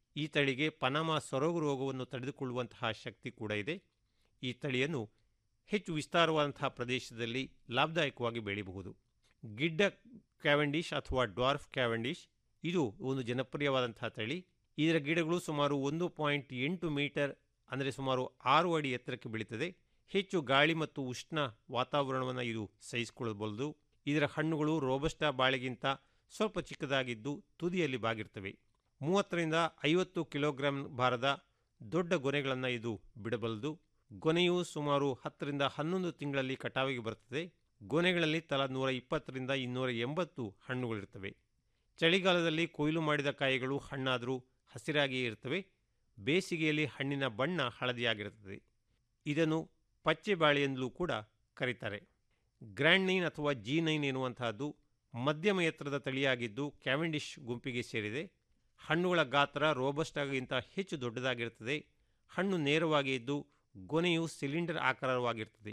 I: ಈ ತಳಿಗೆ ಪನಾಮ ಸೊರಗು ರೋಗವನ್ನು ತಡೆದುಕೊಳ್ಳುವಂತಹ ಶಕ್ತಿ ಕೂಡ ಇದೆ ಈ ತಳಿಯನ್ನು ಹೆಚ್ಚು ವಿಸ್ತಾರವಾದಂತಹ ಪ್ರದೇಶದಲ್ಲಿ ಲಾಭದಾಯಕವಾಗಿ ಬೆಳೆಯಬಹುದು ಗಿಡ್ಡ ಕ್ಯಾವೆಂಡಿಶ್ ಅಥವಾ ಡ್ವಾರ್ಫ್ ಕ್ಯಾವೆಂಡಿಶ್ ಇದು ಒಂದು ಜನಪ್ರಿಯವಾದಂತಹ ತಳಿ ಇದರ ಗಿಡಗಳು ಸುಮಾರು ಒಂದು ಪಾಯಿಂಟ್ ಎಂಟು ಮೀಟರ್ ಅಂದರೆ ಸುಮಾರು ಆರು ಅಡಿ ಎತ್ತರಕ್ಕೆ ಬೆಳೀತದೆ ಹೆಚ್ಚು ಗಾಳಿ ಮತ್ತು ಉಷ್ಣ ವಾತಾವರಣವನ್ನು ಇದು ಸಹಿಸಿಕೊಳ್ಳಬಹುದು ಇದರ ಹಣ್ಣುಗಳು ರೋಬಸ್ಟಾ ಬಾಳೆಗಿಂತ ಸ್ವಲ್ಪ ಚಿಕ್ಕದಾಗಿದ್ದು ತುದಿಯಲ್ಲಿ ಬಾಗಿರ್ತವೆ ಮೂವತ್ತರಿಂದ ಐವತ್ತು ಕಿಲೋಗ್ರಾಂ ಭಾರದ ದೊಡ್ಡ ಗೊನೆಗಳನ್ನು ಇದು ಬಿಡಬಲ್ಲದು ಗೊನೆಯು ಸುಮಾರು ಹತ್ತರಿಂದ ಹನ್ನೊಂದು ತಿಂಗಳಲ್ಲಿ ಕಟಾವಿಗೆ ಬರುತ್ತದೆ ಗೊನೆಗಳಲ್ಲಿ ತಲಾ ನೂರ ಇಪ್ಪತ್ತರಿಂದ ಇನ್ನೂರ ಎಂಬತ್ತು ಹಣ್ಣುಗಳಿರ್ತವೆ ಚಳಿಗಾಲದಲ್ಲಿ ಕೊಯ್ಲು ಮಾಡಿದ ಕಾಯಿಗಳು ಹಣ್ಣಾದರೂ ಹಸಿರಾಗಿಯೇ ಇರ್ತವೆ ಬೇಸಿಗೆಯಲ್ಲಿ ಹಣ್ಣಿನ ಬಣ್ಣ ಹಳದಿಯಾಗಿರುತ್ತದೆ ಇದನ್ನು ಪಚ್ಚೆ ಬಾಳೆ ಎಂದಲೂ ಕೂಡ ಕರೀತಾರೆ ಗ್ರ್ಯಾಂಡ್ ನೈನ್ ಅಥವಾ ಜಿ ನೈನ್ ಎನ್ನುವಂತಹದ್ದು ಮಧ್ಯಮ ಎತ್ತರದ ತಳಿಯಾಗಿದ್ದು ಕ್ಯಾವೆಂಡಿಶ್ ಗುಂಪಿಗೆ ಸೇರಿದೆ ಹಣ್ಣುಗಳ ಗಾತ್ರ ರೋಬಸ್ಟಾಗಿಂತ ಹೆಚ್ಚು ದೊಡ್ಡದಾಗಿರುತ್ತದೆ ಹಣ್ಣು ನೇರವಾಗಿ ಇದ್ದು ಗೊನೆಯು ಸಿಲಿಂಡರ್ ಆಕಾರವಾಗಿರ್ತದೆ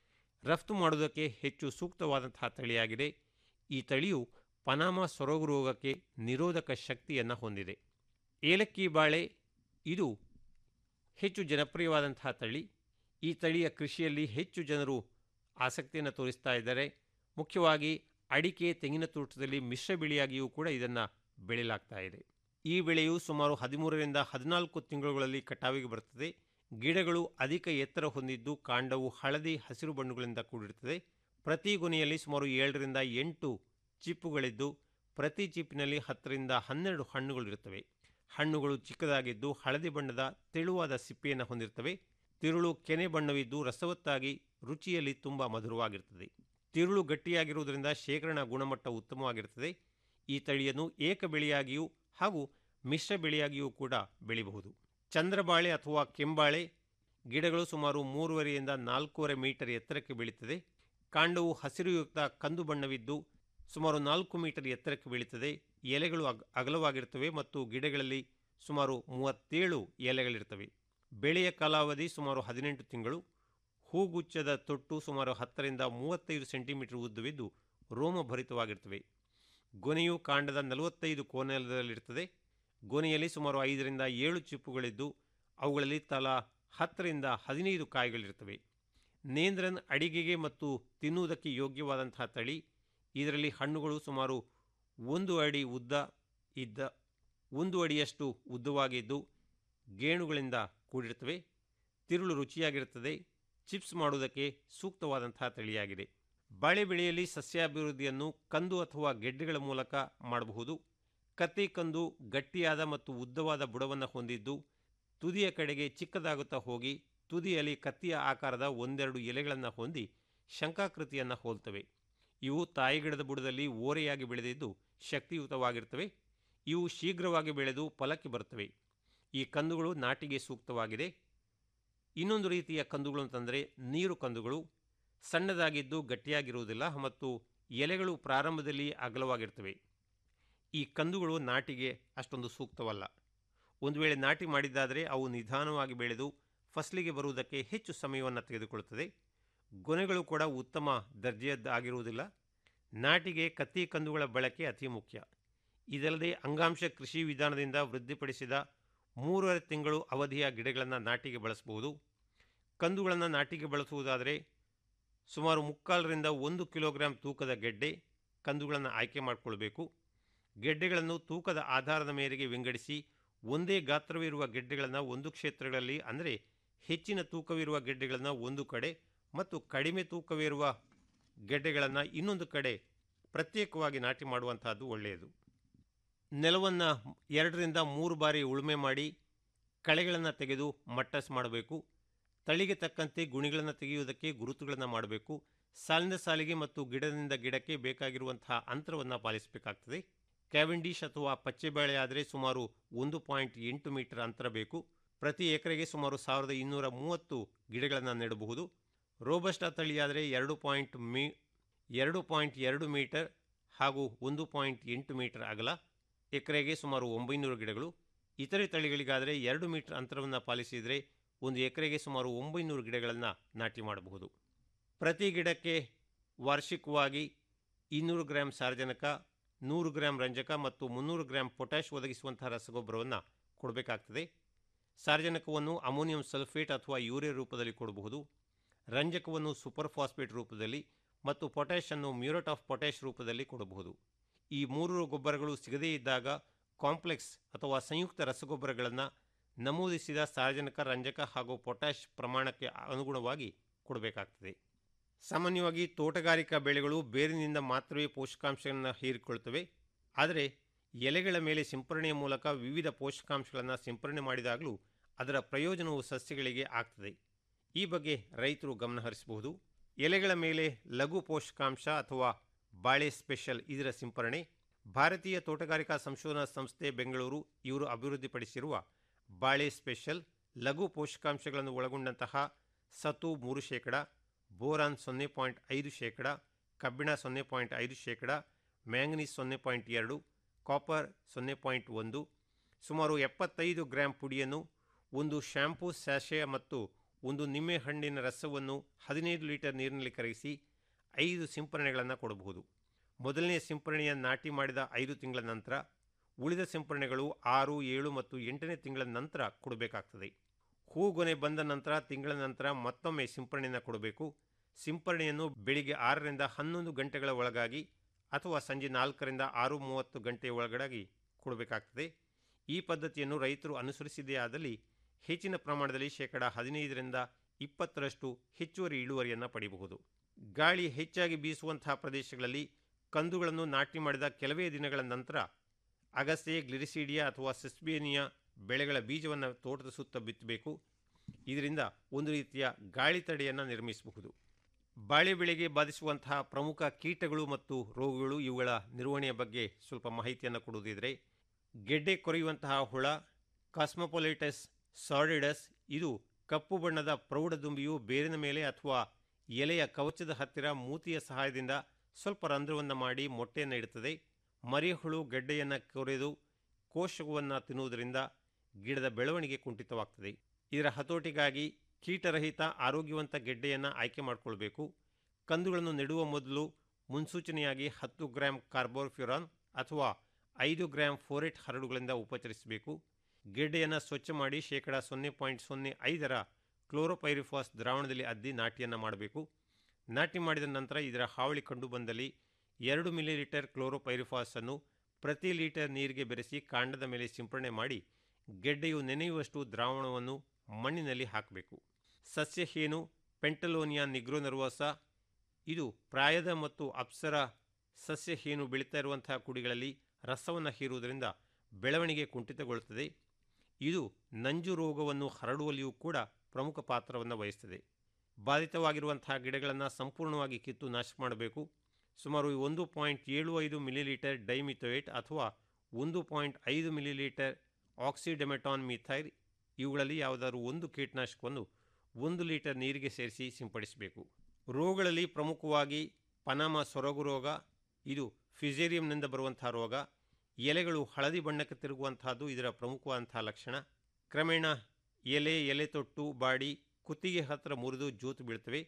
I: ರಫ್ತು ಮಾಡುವುದಕ್ಕೆ ಹೆಚ್ಚು ಸೂಕ್ತವಾದಂತಹ ತಳಿಯಾಗಿದೆ ಈ ತಳಿಯು ಪನಾಮ ಸೊರಗು ರೋಗಕ್ಕೆ ನಿರೋಧಕ ಶಕ್ತಿಯನ್ನು ಹೊಂದಿದೆ ಏಲಕ್ಕಿ ಬಾಳೆ ಇದು ಹೆಚ್ಚು ಜನಪ್ರಿಯವಾದಂತಹ ತಳಿ ಈ ತಳಿಯ ಕೃಷಿಯಲ್ಲಿ ಹೆಚ್ಚು ಜನರು ಆಸಕ್ತಿಯನ್ನು ತೋರಿಸ್ತಾ ಇದ್ದಾರೆ ಮುಖ್ಯವಾಗಿ ಅಡಿಕೆ ತೆಂಗಿನ ತೋಟದಲ್ಲಿ ಮಿಶ್ರ ಬೆಳೆಯಾಗಿಯೂ ಕೂಡ ಇದನ್ನು ಬೆಳೆಯಲಾಗ್ತಾ ಇದೆ ಈ ಬೆಳೆಯು ಸುಮಾರು ಹದಿಮೂರರಿಂದ ಹದಿನಾಲ್ಕು ತಿಂಗಳುಗಳಲ್ಲಿ ಕಟಾವಿಗೆ ಬರುತ್ತದೆ ಗಿಡಗಳು ಅಧಿಕ ಎತ್ತರ ಹೊಂದಿದ್ದು ಕಾಂಡವು ಹಳದಿ ಹಸಿರು ಬಣ್ಣಗಳಿಂದ ಕೂಡಿರುತ್ತದೆ ಪ್ರತಿ ಗೊನೆಯಲ್ಲಿ ಸುಮಾರು ಏಳರಿಂದ ಎಂಟು ಚಿಪ್ಪುಗಳಿದ್ದು ಪ್ರತಿ ಚಿಪ್ಪಿನಲ್ಲಿ ಹತ್ತರಿಂದ ಹನ್ನೆರಡು ಹಣ್ಣುಗಳಿರುತ್ತವೆ ಹಣ್ಣುಗಳು ಚಿಕ್ಕದಾಗಿದ್ದು ಹಳದಿ ಬಣ್ಣದ ತೆಳುವಾದ ಸಿಪ್ಪೆಯನ್ನು ಹೊಂದಿರುತ್ತವೆ ತಿರುಳು ಕೆನೆ ಬಣ್ಣವಿದ್ದು ರಸವತ್ತಾಗಿ ರುಚಿಯಲ್ಲಿ ತುಂಬ ಮಧುರವಾಗಿರುತ್ತದೆ ತಿರುಳು ಗಟ್ಟಿಯಾಗಿರುವುದರಿಂದ ಶೇಖರಣಾ ಗುಣಮಟ್ಟ ಉತ್ತಮವಾಗಿರುತ್ತದೆ ಈ ತಳಿಯನ್ನು ಏಕ ಬೆಳೆಯಾಗಿಯೂ ಹಾಗೂ ಮಿಶ್ರ ಬೆಳೆಯಾಗಿಯೂ ಕೂಡ ಬೆಳೆಯಬಹುದು ಚಂದ್ರಬಾಳೆ ಅಥವಾ ಕೆಂಬಾಳೆ ಗಿಡಗಳು ಸುಮಾರು ಮೂರುವರೆಯಿಂದ ನಾಲ್ಕೂವರೆ ಮೀಟರ್ ಎತ್ತರಕ್ಕೆ ಬೆಳೀತದೆ ಕಾಂಡವು ಹಸಿರುಯುಕ್ತ ಕಂದು ಬಣ್ಣವಿದ್ದು ಸುಮಾರು ನಾಲ್ಕು ಮೀಟರ್ ಎತ್ತರಕ್ಕೆ ಬೆಳೀತದೆ ಎಲೆಗಳು ಅಗ್ ಅಗಲವಾಗಿರ್ತವೆ ಮತ್ತು ಗಿಡಗಳಲ್ಲಿ ಸುಮಾರು ಮೂವತ್ತೇಳು ಎಲೆಗಳಿರ್ತವೆ ಬೆಳೆಯ ಕಾಲಾವಧಿ ಸುಮಾರು ಹದಿನೆಂಟು ತಿಂಗಳು ಹೂಗುಚ್ಛದ ತೊಟ್ಟು ಸುಮಾರು ಹತ್ತರಿಂದ ಮೂವತ್ತೈದು ಸೆಂಟಿಮೀಟರ್ ಉದ್ದವಿದ್ದು ರೋಮಭರಿತವಾಗಿರ್ತವೆ ಗೊನೆಯು ಕಾಂಡದ ನಲವತ್ತೈದು ಕೋನದಲ್ಲಿರ್ತದೆ ಗೊನೆಯಲ್ಲಿ ಸುಮಾರು ಐದರಿಂದ ಏಳು ಚಿಪ್ಪುಗಳಿದ್ದು ಅವುಗಳಲ್ಲಿ ತಲಾ ಹತ್ತರಿಂದ ಹದಿನೈದು ಕಾಯಿಗಳಿರ್ತವೆ ನೇಂದ್ರನ್ ಅಡಿಗೆಗೆ ಮತ್ತು ತಿನ್ನುವುದಕ್ಕೆ ಯೋಗ್ಯವಾದಂತಹ ತಳಿ ಇದರಲ್ಲಿ ಹಣ್ಣುಗಳು ಸುಮಾರು ಒಂದು ಅಡಿ ಉದ್ದ ಇದ್ದ ಒಂದು ಅಡಿಯಷ್ಟು ಉದ್ದವಾಗಿದ್ದು ಗೇಣುಗಳಿಂದ ಕೂಡಿರುತ್ತವೆ ತಿರುಳು ರುಚಿಯಾಗಿರುತ್ತದೆ ಚಿಪ್ಸ್ ಮಾಡುವುದಕ್ಕೆ ಸೂಕ್ತವಾದಂತಹ ತಳಿಯಾಗಿದೆ ಬಾಳೆ ಬೆಳೆಯಲ್ಲಿ ಸಸ್ಯಾಭಿವೃದ್ಧಿಯನ್ನು ಕಂದು ಅಥವಾ ಗೆಡ್ಡೆಗಳ ಮೂಲಕ ಮಾಡಬಹುದು ಕತ್ತಿ ಕಂದು ಗಟ್ಟಿಯಾದ ಮತ್ತು ಉದ್ದವಾದ ಬುಡವನ್ನು ಹೊಂದಿದ್ದು ತುದಿಯ ಕಡೆಗೆ ಚಿಕ್ಕದಾಗುತ್ತಾ ಹೋಗಿ ತುದಿಯಲ್ಲಿ ಕತ್ತಿಯ ಆಕಾರದ ಒಂದೆರಡು ಎಲೆಗಳನ್ನು ಹೊಂದಿ ಶಂಕಾಕೃತಿಯನ್ನು ಹೋಲ್ತವೆ ಇವು ತಾಯಿಗಿಡದ ಬುಡದಲ್ಲಿ ಓರೆಯಾಗಿ ಬೆಳೆದಿದ್ದು ಶಕ್ತಿಯುತವಾಗಿರ್ತವೆ ಇವು ಶೀಘ್ರವಾಗಿ ಬೆಳೆದು ಫಲಕ್ಕೆ ಬರುತ್ತವೆ ಈ ಕಂದುಗಳು ನಾಟಿಗೆ ಸೂಕ್ತವಾಗಿದೆ ಇನ್ನೊಂದು ರೀತಿಯ ಕಂದುಗಳು ಅಂತಂದರೆ ನೀರು ಕಂದುಗಳು ಸಣ್ಣದಾಗಿದ್ದು ಗಟ್ಟಿಯಾಗಿರುವುದಿಲ್ಲ ಮತ್ತು ಎಲೆಗಳು ಪ್ರಾರಂಭದಲ್ಲಿ ಅಗಲವಾಗಿರ್ತವೆ ಈ ಕಂದುಗಳು ನಾಟಿಗೆ ಅಷ್ಟೊಂದು ಸೂಕ್ತವಲ್ಲ ಒಂದು ವೇಳೆ ನಾಟಿ ಮಾಡಿದ್ದಾದರೆ ಅವು ನಿಧಾನವಾಗಿ ಬೆಳೆದು ಫಸಲಿಗೆ ಬರುವುದಕ್ಕೆ ಹೆಚ್ಚು ಸಮಯವನ್ನು ತೆಗೆದುಕೊಳ್ಳುತ್ತದೆ ಗೊನೆಗಳು ಕೂಡ ಉತ್ತಮ ದರ್ಜೆಯದ್ದಾಗಿರುವುದಿಲ್ಲ ನಾಟಿಗೆ ಕತ್ತಿ ಕಂದುಗಳ ಬಳಕೆ ಅತಿ ಮುಖ್ಯ ಇದಲ್ಲದೆ ಅಂಗಾಂಶ ಕೃಷಿ ವಿಧಾನದಿಂದ ವೃದ್ಧಿಪಡಿಸಿದ ಮೂರುವರೆ ತಿಂಗಳು ಅವಧಿಯ ಗಿಡಗಳನ್ನು ನಾಟಿಗೆ ಬಳಸಬಹುದು ಕಂದುಗಳನ್ನು ನಾಟಿಗೆ ಬಳಸುವುದಾದರೆ ಸುಮಾರು ಮುಕ್ಕಾಲರಿಂದ ಒಂದು ಕಿಲೋಗ್ರಾಂ ತೂಕದ ಗೆಡ್ಡೆ ಕಂದುಗಳನ್ನು ಆಯ್ಕೆ ಮಾಡಿಕೊಳ್ಬೇಕು ಗೆಡ್ಡೆಗಳನ್ನು ತೂಕದ ಆಧಾರದ ಮೇರೆಗೆ ವಿಂಗಡಿಸಿ ಒಂದೇ ಗಾತ್ರವಿರುವ ಗೆಡ್ಡೆಗಳನ್ನು ಒಂದು ಕ್ಷೇತ್ರಗಳಲ್ಲಿ ಅಂದರೆ ಹೆಚ್ಚಿನ ತೂಕವಿರುವ ಗೆಡ್ಡೆಗಳನ್ನು ಒಂದು ಕಡೆ ಮತ್ತು ಕಡಿಮೆ ತೂಕವಿರುವ ಗೆಡ್ಡೆಗಳನ್ನು ಇನ್ನೊಂದು ಕಡೆ ಪ್ರತ್ಯೇಕವಾಗಿ ನಾಟಿ ಮಾಡುವಂತಹದ್ದು ಒಳ್ಳೆಯದು ನೆಲವನ್ನು ಎರಡರಿಂದ ಮೂರು ಬಾರಿ ಉಳುಮೆ ಮಾಡಿ ಕಳೆಗಳನ್ನು ತೆಗೆದು ಮಟ್ಟಸ್ ಮಾಡಬೇಕು ತಳಿಗೆ ತಕ್ಕಂತೆ ಗುಣಿಗಳನ್ನು ತೆಗೆಯುವುದಕ್ಕೆ ಗುರುತುಗಳನ್ನು ಮಾಡಬೇಕು ಸಾಲಿನ ಸಾಲಿಗೆ ಮತ್ತು ಗಿಡದಿಂದ ಗಿಡಕ್ಕೆ ಬೇಕಾಗಿರುವಂತಹ ಅಂತರವನ್ನು ಪಾಲಿಸಬೇಕಾಗ್ತದೆ ಕ್ಯಾವೆಂಡಿಶ್ ಅಥವಾ ಪಚ್ಚೆಬೇಳೆ ಆದರೆ ಸುಮಾರು ಒಂದು ಪಾಯಿಂಟ್ ಎಂಟು ಮೀಟರ್ ಅಂತರ ಬೇಕು ಪ್ರತಿ ಎಕರೆಗೆ ಸುಮಾರು ಸಾವಿರದ ಇನ್ನೂರ ಮೂವತ್ತು ಗಿಡಗಳನ್ನು ನೆಡಬಹುದು ರೋಬಸ್ಟಾ ತಳಿಯಾದರೆ ಎರಡು ಪಾಯಿಂಟ್ ಮೀ ಎರಡು ಪಾಯಿಂಟ್ ಎರಡು ಮೀಟರ್ ಹಾಗೂ ಒಂದು ಪಾಯಿಂಟ್ ಎಂಟು ಮೀಟರ್ ಅಗಲ ಎಕರೆಗೆ ಸುಮಾರು ಒಂಬೈನೂರು ಗಿಡಗಳು ಇತರೆ ತಳಿಗಳಿಗಾದರೆ ಎರಡು ಮೀಟರ್ ಅಂತರವನ್ನು ಪಾಲಿಸಿದರೆ ಒಂದು ಎಕರೆಗೆ ಸುಮಾರು ಒಂಬೈನೂರು ಗಿಡಗಳನ್ನು ನಾಟಿ ಮಾಡಬಹುದು ಪ್ರತಿ ಗಿಡಕ್ಕೆ ವಾರ್ಷಿಕವಾಗಿ ಇನ್ನೂರು ಗ್ರಾಂ ಸಾರಜನಕ ನೂರು ಗ್ರಾಂ ರಂಜಕ ಮತ್ತು ಮುನ್ನೂರು ಗ್ರಾಂ ಪೊಟ್ಯಾಷ್ ಒದಗಿಸುವಂತಹ ರಸಗೊಬ್ಬರವನ್ನು ಕೊಡಬೇಕಾಗ್ತದೆ ಸಾರ್ವಜನಿಕವನ್ನು ಅಮೋನಿಯಂ ಸಲ್ಫೇಟ್ ಅಥವಾ ಯೂರಿಯಾ ರೂಪದಲ್ಲಿ ಕೊಡಬಹುದು ರಂಜಕವನ್ನು ಸೂಪರ್ ಫಾಸ್ಫೇಟ್ ರೂಪದಲ್ಲಿ ಮತ್ತು ಪೊಟ್ಯಾಷ್ ಅನ್ನು ಮ್ಯೂರೇಟ್ ಆಫ್ ಪೊಟ್ಯಾಷ್ ರೂಪದಲ್ಲಿ ಕೊಡಬಹುದು ಈ ಮೂರು ಗೊಬ್ಬರಗಳು ಸಿಗದೇ ಇದ್ದಾಗ ಕಾಂಪ್ಲೆಕ್ಸ್ ಅಥವಾ ಸಂಯುಕ್ತ ರಸಗೊಬ್ಬರಗಳನ್ನು ನಮೂದಿಸಿದ ಸಾರ್ವಜನಿಕ ರಂಜಕ ಹಾಗೂ ಪೊಟ್ಯಾಷ್ ಪ್ರಮಾಣಕ್ಕೆ ಅನುಗುಣವಾಗಿ ಕೊಡಬೇಕಾಗ್ತದೆ ಸಾಮಾನ್ಯವಾಗಿ ತೋಟಗಾರಿಕಾ ಬೆಳೆಗಳು ಬೇರಿನಿಂದ ಮಾತ್ರವೇ ಪೋಷಕಾಂಶಗಳನ್ನು ಹೀರಿಕೊಳ್ಳುತ್ತವೆ ಆದರೆ ಎಲೆಗಳ ಮೇಲೆ ಸಿಂಪರಣೆಯ ಮೂಲಕ ವಿವಿಧ ಪೋಷಕಾಂಶಗಳನ್ನು ಸಿಂಪರಣೆ ಮಾಡಿದಾಗಲೂ ಅದರ ಪ್ರಯೋಜನವು ಸಸ್ಯಗಳಿಗೆ ಆಗ್ತದೆ ಈ ಬಗ್ಗೆ ರೈತರು ಗಮನಹರಿಸಬಹುದು ಎಲೆಗಳ ಮೇಲೆ ಲಘು ಪೋಷಕಾಂಶ ಅಥವಾ ಬಾಳೆ ಸ್ಪೆಷಲ್ ಇದರ ಸಿಂಪರಣೆ ಭಾರತೀಯ ತೋಟಗಾರಿಕಾ ಸಂಶೋಧನಾ ಸಂಸ್ಥೆ ಬೆಂಗಳೂರು ಇವರು ಅಭಿವೃದ್ಧಿಪಡಿಸಿರುವ ಬಾಳೆ ಸ್ಪೆಷಲ್ ಲಘು ಪೋಷಕಾಂಶಗಳನ್ನು ಒಳಗೊಂಡಂತಹ ಸತು ಮೂರು ಶೇಕಡ ಬೋರಾನ್ ಸೊನ್ನೆ ಪಾಯಿಂಟ್ ಐದು ಶೇಕಡ ಕಬ್ಬಿಣ ಸೊನ್ನೆ ಪಾಯಿಂಟ್ ಐದು ಶೇಕಡ ಮ್ಯಾಂಗನೀಸ್ ಸೊನ್ನೆ ಪಾಯಿಂಟ್ ಎರಡು ಕಾಪರ್ ಸೊನ್ನೆ ಪಾಯಿಂಟ್ ಒಂದು ಸುಮಾರು ಎಪ್ಪತ್ತೈದು ಗ್ರಾಂ ಪುಡಿಯನ್ನು ಒಂದು ಶ್ಯಾಂಪೂ ಸ್ಯಾಶೆ ಮತ್ತು ಒಂದು ನಿಂಬೆಹಣ್ಣಿನ ರಸವನ್ನು ಹದಿನೈದು ಲೀಟರ್ ನೀರಿನಲ್ಲಿ ಕರಗಿಸಿ ಐದು ಸಿಂಪರಣೆಗಳನ್ನು ಕೊಡಬಹುದು ಮೊದಲನೇ ಸಿಂಪರಣೆಯ ನಾಟಿ ಮಾಡಿದ ಐದು ತಿಂಗಳ ನಂತರ ಉಳಿದ ಸಿಂಪರಣೆಗಳು ಆರು ಏಳು ಮತ್ತು ಎಂಟನೇ ತಿಂಗಳ ನಂತರ ಕೊಡಬೇಕಾಗ್ತದೆ ಹೂಗೊನೆ ಬಂದ ನಂತರ ತಿಂಗಳ ನಂತರ ಮತ್ತೊಮ್ಮೆ ಸಿಂಪರಣೆಯನ್ನು ಕೊಡಬೇಕು ಸಿಂಪರಣೆಯನ್ನು ಬೆಳಿಗ್ಗೆ ಆರರಿಂದ ಹನ್ನೊಂದು ಗಂಟೆಗಳ ಒಳಗಾಗಿ ಅಥವಾ ಸಂಜೆ ನಾಲ್ಕರಿಂದ ಆರು ಮೂವತ್ತು ಗಂಟೆಯ ಒಳಗಡೆ ಕೊಡಬೇಕಾಗ್ತದೆ ಈ ಪದ್ಧತಿಯನ್ನು ರೈತರು ಅನುಸರಿಸಿದೇ ಆದಲ್ಲಿ ಹೆಚ್ಚಿನ ಪ್ರಮಾಣದಲ್ಲಿ ಶೇಕಡ ಹದಿನೈದರಿಂದ ಇಪ್ಪತ್ತರಷ್ಟು ಹೆಚ್ಚುವರಿ ಇಳುವರಿಯನ್ನು ಪಡೆಯಬಹುದು ಗಾಳಿ ಹೆಚ್ಚಾಗಿ ಬೀಸುವಂತಹ ಪ್ರದೇಶಗಳಲ್ಲಿ ಕಂದುಗಳನ್ನು ನಾಟಿ ಮಾಡಿದ ಕೆಲವೇ ದಿನಗಳ ನಂತರ ಅಗಸೆ ಗ್ಲಿರಿಸಿಡಿಯಾ ಅಥವಾ ಸಿಸ್ಬೇನಿಯಾ ಬೆಳೆಗಳ ಬೀಜವನ್ನು ತೋಟದ ಸುತ್ತ ಬಿತ್ತಬೇಕು ಇದರಿಂದ ಒಂದು ರೀತಿಯ ಗಾಳಿ ತಡೆಯನ್ನು ನಿರ್ಮಿಸಬಹುದು ಬಾಳೆ ಬೆಳೆಗೆ ಬಾಧಿಸುವಂತಹ ಪ್ರಮುಖ ಕೀಟಗಳು ಮತ್ತು ರೋಗಗಳು ಇವುಗಳ ನಿರ್ವಹಣೆಯ ಬಗ್ಗೆ ಸ್ವಲ್ಪ ಮಾಹಿತಿಯನ್ನು ಕೊಡುವುದಿದ್ರೆ ಗೆಡ್ಡೆ ಕೊರೆಯುವಂತಹ ಹುಳ ಕಾಸ್ಮೊಪೊಲೈಟಸ್ ಸಾರ್ಡಿಡಸ್ ಇದು ಕಪ್ಪು ಬಣ್ಣದ ಪ್ರೌಢದುಂಬಿಯು ಬೇರಿನ ಮೇಲೆ ಅಥವಾ ಎಲೆಯ ಕವಚದ ಹತ್ತಿರ ಮೂತಿಯ ಸಹಾಯದಿಂದ ಸ್ವಲ್ಪ ರಂಧ್ರವನ್ನು ಮಾಡಿ ಮೊಟ್ಟೆಯನ್ನು ಇಡುತ್ತದೆ ಮರಿಹುಳು ಗೆಡ್ಡೆಯನ್ನು ಕೊರೆದು ಕೋಶವನ್ನು ತಿನ್ನುವುದರಿಂದ ಗಿಡದ ಬೆಳವಣಿಗೆ ಕುಂಠಿತವಾಗ್ತದೆ ಇದರ ಹತೋಟಿಗಾಗಿ ಕೀಟರಹಿತ ಆರೋಗ್ಯವಂತ ಗೆಡ್ಡೆಯನ್ನು ಆಯ್ಕೆ ಮಾಡಿಕೊಳ್ಬೇಕು ಕಂದುಗಳನ್ನು ನೆಡುವ ಮೊದಲು ಮುನ್ಸೂಚನೆಯಾಗಿ ಹತ್ತು ಗ್ರಾಂ ಕಾರ್ಬೋಫ್ಯುರಾನ್ ಅಥವಾ ಐದು ಗ್ರಾಂ ಫೋರೆಟ್ ಹರಡುಗಳಿಂದ ಉಪಚರಿಸಬೇಕು ಗೆಡ್ಡೆಯನ್ನು ಸ್ವಚ್ಛ ಮಾಡಿ ಶೇಕಡ ಸೊನ್ನೆ ಪಾಯಿಂಟ್ ಸೊನ್ನೆ ಐದರ ಕ್ಲೋರೋಪೈರಿಫಾಸ್ ದ್ರಾವಣದಲ್ಲಿ ಅದ್ದಿ ನಾಟಿಯನ್ನು ಮಾಡಬೇಕು ನಾಟಿ ಮಾಡಿದ ನಂತರ ಇದರ ಹಾವಳಿ ಕಂಡು ಬಂದಲ್ಲಿ ಎರಡು ಮಿಲಿಲೀಟರ್ ಕ್ಲೋರೋಪೈರಿಫಾಸನ್ನು ಪ್ರತಿ ಲೀಟರ್ ನೀರಿಗೆ ಬೆರೆಸಿ ಕಾಂಡದ ಮೇಲೆ ಸಿಂಪರಣೆ ಮಾಡಿ ಗೆಡ್ಡೆಯು ನೆನೆಯುವಷ್ಟು ದ್ರಾವಣವನ್ನು ಮಣ್ಣಿನಲ್ಲಿ ಹಾಕಬೇಕು ಸಸ್ಯ ಹೇನು ಪೆಂಟಲೋನಿಯಾ ನಿಗ್ರೋನರ್ವಸ ಇದು ಪ್ರಾಯದ ಮತ್ತು ಅಪ್ಸರ ಸಸ್ಯ ಹೇನು ಬೆಳೀತಾ ಇರುವಂತಹ ಕುಡಿಗಳಲ್ಲಿ ರಸವನ್ನು ಹೀರುವುದರಿಂದ ಬೆಳವಣಿಗೆ ಕುಂಠಿತಗೊಳ್ಳುತ್ತದೆ ಇದು ನಂಜು ರೋಗವನ್ನು ಹರಡುವಲ್ಲಿಯೂ ಕೂಡ ಪ್ರಮುಖ ಪಾತ್ರವನ್ನು ವಹಿಸ್ತದೆ ಬಾಧಿತವಾಗಿರುವಂತಹ ಗಿಡಗಳನ್ನು ಸಂಪೂರ್ಣವಾಗಿ ಕಿತ್ತು ನಾಶ ಮಾಡಬೇಕು ಸುಮಾರು ಒಂದು ಪಾಯಿಂಟ್ ಏಳು ಐದು ಮಿಲಿಲೀಟರ್ ಡೈಮಿಥೋಯೇಟ್ ಅಥವಾ ಒಂದು ಪಾಯಿಂಟ್ ಐದು ಮಿಲಿಲೀಟರ್ ಆಕ್ಸಿಡೆಮೆಟಾನ್ ಮಿಥೈಲ್ ಇವುಗಳಲ್ಲಿ ಯಾವುದಾದ್ರೂ ಒಂದು ಕೀಟನಾಶಕವನ್ನು ಒಂದು ಲೀಟರ್ ನೀರಿಗೆ ಸೇರಿಸಿ ಸಿಂಪಡಿಸಬೇಕು ರೋಗಗಳಲ್ಲಿ ಪ್ರಮುಖವಾಗಿ ಪನಾಮ ಸೊರಗು ರೋಗ ಇದು ಫಿಸೇರಿಯಂನಿಂದ ಬರುವಂತಹ ರೋಗ ಎಲೆಗಳು ಹಳದಿ ಬಣ್ಣಕ್ಕೆ ತಿರುಗುವಂತಹದ್ದು ಇದರ ಪ್ರಮುಖವಾದಂತಹ ಲಕ್ಷಣ ಕ್ರಮೇಣ ಎಲೆ ಎಲೆ ತೊಟ್ಟು ಬಾಡಿ ಕುತ್ತಿಗೆ ಹತ್ತಿರ ಮುರಿದು ಜೋತು ಬೀಳ್ತವೆ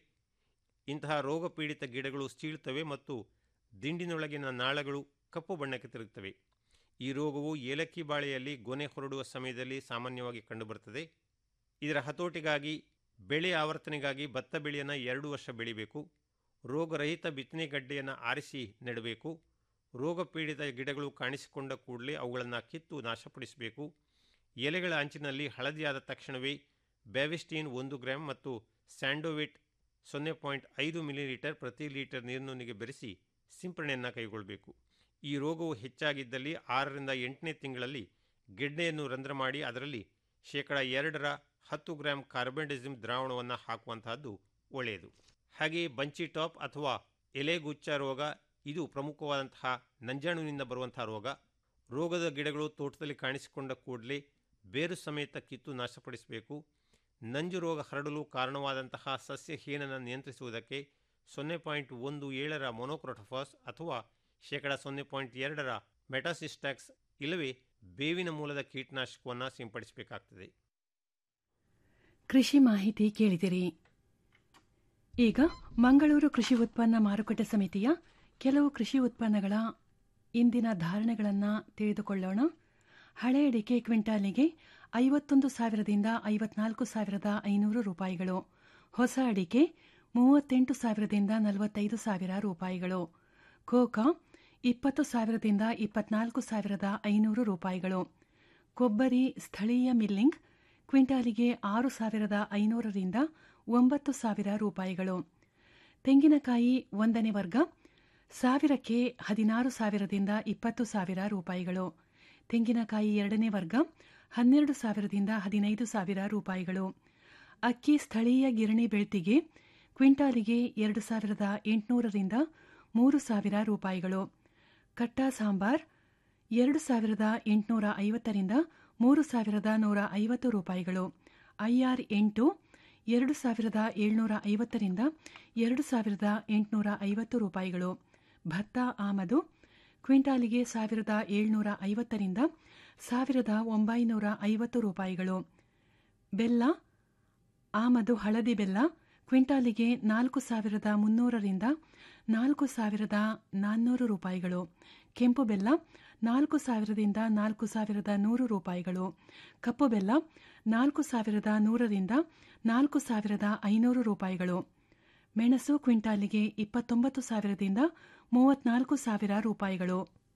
I: ಇಂತಹ ರೋಗ ಪೀಡಿತ ಗಿಡಗಳು ಸೀಳ್ತವೆ ಮತ್ತು ದಿಂಡಿನೊಳಗಿನ ನಾಳಗಳು ಕಪ್ಪು ಬಣ್ಣಕ್ಕೆ ತಿರುಗುತ್ತವೆ ಈ ರೋಗವು ಏಲಕ್ಕಿ ಬಾಳೆಯಲ್ಲಿ ಗೊನೆ ಹೊರಡುವ ಸಮಯದಲ್ಲಿ ಸಾಮಾನ್ಯವಾಗಿ ಕಂಡುಬರುತ್ತದೆ ಇದರ ಹತೋಟಿಗಾಗಿ ಬೆಳೆ ಆವರ್ತನೆಗಾಗಿ ಭತ್ತ ಬೆಳೆಯನ್ನು ಎರಡು ವರ್ಷ ಬೆಳಿಬೇಕು ರೋಗರಹಿತ ಬಿತ್ತನೆ ಗಡ್ಡೆಯನ್ನು ಆರಿಸಿ ನೆಡಬೇಕು ರೋಗ ಪೀಡಿತ ಗಿಡಗಳು ಕಾಣಿಸಿಕೊಂಡ ಕೂಡಲೇ ಅವುಗಳನ್ನು ಕಿತ್ತು ನಾಶಪಡಿಸಬೇಕು ಎಲೆಗಳ ಅಂಚಿನಲ್ಲಿ ಹಳದಿಯಾದ ತಕ್ಷಣವೇ ಬ್ಯಾವಿಸ್ಟೀನ್ ಒಂದು ಗ್ರಾಂ ಮತ್ತು ಸ್ಯಾಂಡೋವಿಟ್ ಸೊನ್ನೆ ಪಾಯಿಂಟ್ ಐದು ಮಿಲಿಲೀಟರ್ ಪ್ರತಿ ಲೀಟರ್ ನೀರಿನೊಂದಿಗೆ ಬೆರೆಸಿ ಸಿಂಪರಣೆಯನ್ನು ಕೈಗೊಳ್ಳಬೇಕು ಈ ರೋಗವು ಹೆಚ್ಚಾಗಿದ್ದಲ್ಲಿ ಆರರಿಂದ ಎಂಟನೇ ತಿಂಗಳಲ್ಲಿ ಗೆಡ್ಡೆಯನ್ನು ರಂಧ್ರ ಮಾಡಿ ಅದರಲ್ಲಿ ಶೇಕಡ ಎರಡರ ಹತ್ತು ಗ್ರಾಂ ಕಾರ್ಬೆಂಡಿಸಿಮ್ ದ್ರಾವಣವನ್ನು ಹಾಕುವಂತಹದ್ದು ಒಳ್ಳೆಯದು ಹಾಗೆಯೇ ಬಂಚಿ ಟಾಪ್ ಅಥವಾ ಎಲೆಗುಚ್ಚ ರೋಗ ಇದು ಪ್ರಮುಖವಾದಂತಹ ನಂಜಾಣುವಿನಿಂದ ಬರುವಂತಹ ರೋಗ ರೋಗದ ಗಿಡಗಳು ತೋಟದಲ್ಲಿ ಕಾಣಿಸಿಕೊಂಡ ಕೂಡಲೇ ಬೇರು ಸಮೇತ ಕಿತ್ತು ನಾಶಪಡಿಸಬೇಕು ನಂಜು ರೋಗ ಹರಡಲು ಕಾರಣವಾದಂತಹ ಸಸ್ಯ ಹೀನನ್ನು ನಿಯಂತ್ರಿಸುವುದಕ್ಕೆ ಸೊನ್ನೆ ಪಾಯಿಂಟ್ ಒಂದು ಏಳರ ಮೊನೋಕ್ರೋಟೋಫಾಸ್ ಅಥವಾ ಶೇಕಡ ಸೊನ್ನೆ ಪಾಯಿಂಟ್ ಎರಡರ ಮೆಟಾಸಿಸ್ಟ್ಯಾಕ್ಸ್ ಇಲ್ಲವೇ ಬೇವಿನ ಮೂಲದ ಕೀಟನಾಶಕವನ್ನು ಸಿಂಪಡಿಸಬೇಕಾಗ್ತದೆ
A: ಕೃಷಿ ಮಾಹಿತಿ ಕೇಳಿದಿರಿ ಈಗ ಮಂಗಳೂರು ಕೃಷಿ ಉತ್ಪನ್ನ ಮಾರುಕಟ್ಟೆ ಸಮಿತಿಯ ಕೆಲವು ಕೃಷಿ ಉತ್ಪನ್ನಗಳ ಇಂದಿನ ಧಾರಣೆಗಳನ್ನು ತಿಳಿದುಕೊಳ್ಳೋಣ ಹಳೆ ಅಡಿಕೆ ಕ್ವಿಂಟಾಲಿಗೆ ಐವತ್ತೊಂದು ಸಾವಿರದಿಂದ ಐವತ್ನಾಲ್ಕು ಸಾವಿರದ ಐನೂರು ರೂಪಾಯಿಗಳು ಹೊಸ ಅಡಿಕೆ ಮೂವತ್ತೆಂಟು ಸಾವಿರದಿಂದ ನಲವತ್ತೈದು ಸಾವಿರ ರೂಪಾಯಿಗಳು ಕೋಕಾ ಇಪ್ಪತ್ತು ಸಾವಿರದಿಂದ ಇಪ್ಪತ್ನಾಲ್ಕು ಸಾವಿರದ ಐನೂರು ರೂಪಾಯಿಗಳು ಕೊಬ್ಬರಿ ಸ್ಥಳೀಯ ಮಿಲ್ಲಿಂಗ್ ಕ್ವಿಂಟಾಲಿಗೆ ಆರು ಸಾವಿರದ ಐನೂರರಿಂದ ಒಂಬತ್ತು ಸಾವಿರ ರೂಪಾಯಿಗಳು ತೆಂಗಿನಕಾಯಿ ಒಂದನೇ ವರ್ಗ ಸಾವಿರಕ್ಕೆ ಹದಿನಾರು ಸಾವಿರದಿಂದ ಇಪ್ಪತ್ತು ಸಾವಿರ ರೂಪಾಯಿಗಳು ತೆಂಗಿನಕಾಯಿ ಎರಡನೇ ವರ್ಗ ಹನ್ನೆರಡು ಸಾವಿರದಿಂದ ಹದಿನೈದು ಸಾವಿರ ರೂಪಾಯಿಗಳು ಅಕ್ಕಿ ಸ್ಥಳೀಯ ಗಿರಣಿ ಬೆಳ್ತಿಗೆ ಕ್ವಿಂಟಾಲಿಗೆ ಎರಡು ಸಾವಿರದ ಎಂಟುನೂರರಿಂದ ಮೂರು ಸಾವಿರ ರೂಪಾಯಿಗಳು ಕಟ್ಟಾ ಸಾಂಬಾರ್ ಎರಡು ಸಾವಿರದ ಎಂಟುನೂರ ಐವತ್ತರಿಂದ ಮೂರು ಸಾವಿರದ ನೂರ ಐವತ್ತು ರೂಪಾಯಿಗಳು ಐಆರ್ ಎಂಟು ಎರಡು ಸಾವಿರದ ಏಳ್ನೂರ ಐವತ್ತರಿಂದ ಎರಡು ಸಾವಿರದ ಎಂಟುನೂರ ಐವತ್ತು ರೂಪಾಯಿಗಳು ಭತ್ತ ಆಮದು ಕ್ವಿಂಟಾಲಿಗೆ ಸಾವಿರದ ಏಳ್ನೂರ ಐವತ್ತರಿಂದ ಸಾವಿರದ ಒಂಬೈನೂರ ಐವತ್ತು ರೂಪಾಯಿಗಳು ಬೆಲ್ಲ ಆಮದು ಹಳದಿ ಬೆಲ್ಲ ಕ್ವಿಂಟಾಲಿಗೆ ನಾಲ್ಕು ಸಾವಿರದ ಮುನ್ನೂರರಿಂದ ನಾಲ್ಕು ಸಾವಿರದ ನಾನ್ನೂರು ರೂಪಾಯಿಗಳು ಕೆಂಪು ಬೆಲ್ಲ ನಾಲ್ಕು ಸಾವಿರದಿಂದ ನಾಲ್ಕು ಸಾವಿರದ ನೂರು ರೂಪಾಯಿಗಳು ಕಪ್ಪು ಬೆಲ್ಲ ನಾಲ್ಕು ಸಾವಿರದ ನೂರರಿಂದ ನಾಲ್ಕು ಸಾವಿರದ ಐನೂರು ರೂಪಾಯಿಗಳು ಮೆಣಸು ಕ್ವಿಂಟಾಲಿಗೆ ಇಪ್ಪತ್ತೊಂಬತ್ತು ಸಾವಿರದಿಂದ ಮೂವತ್ನಾಲ್ಕು ಸಾವಿರ ರೂಪಾಯಿಗಳು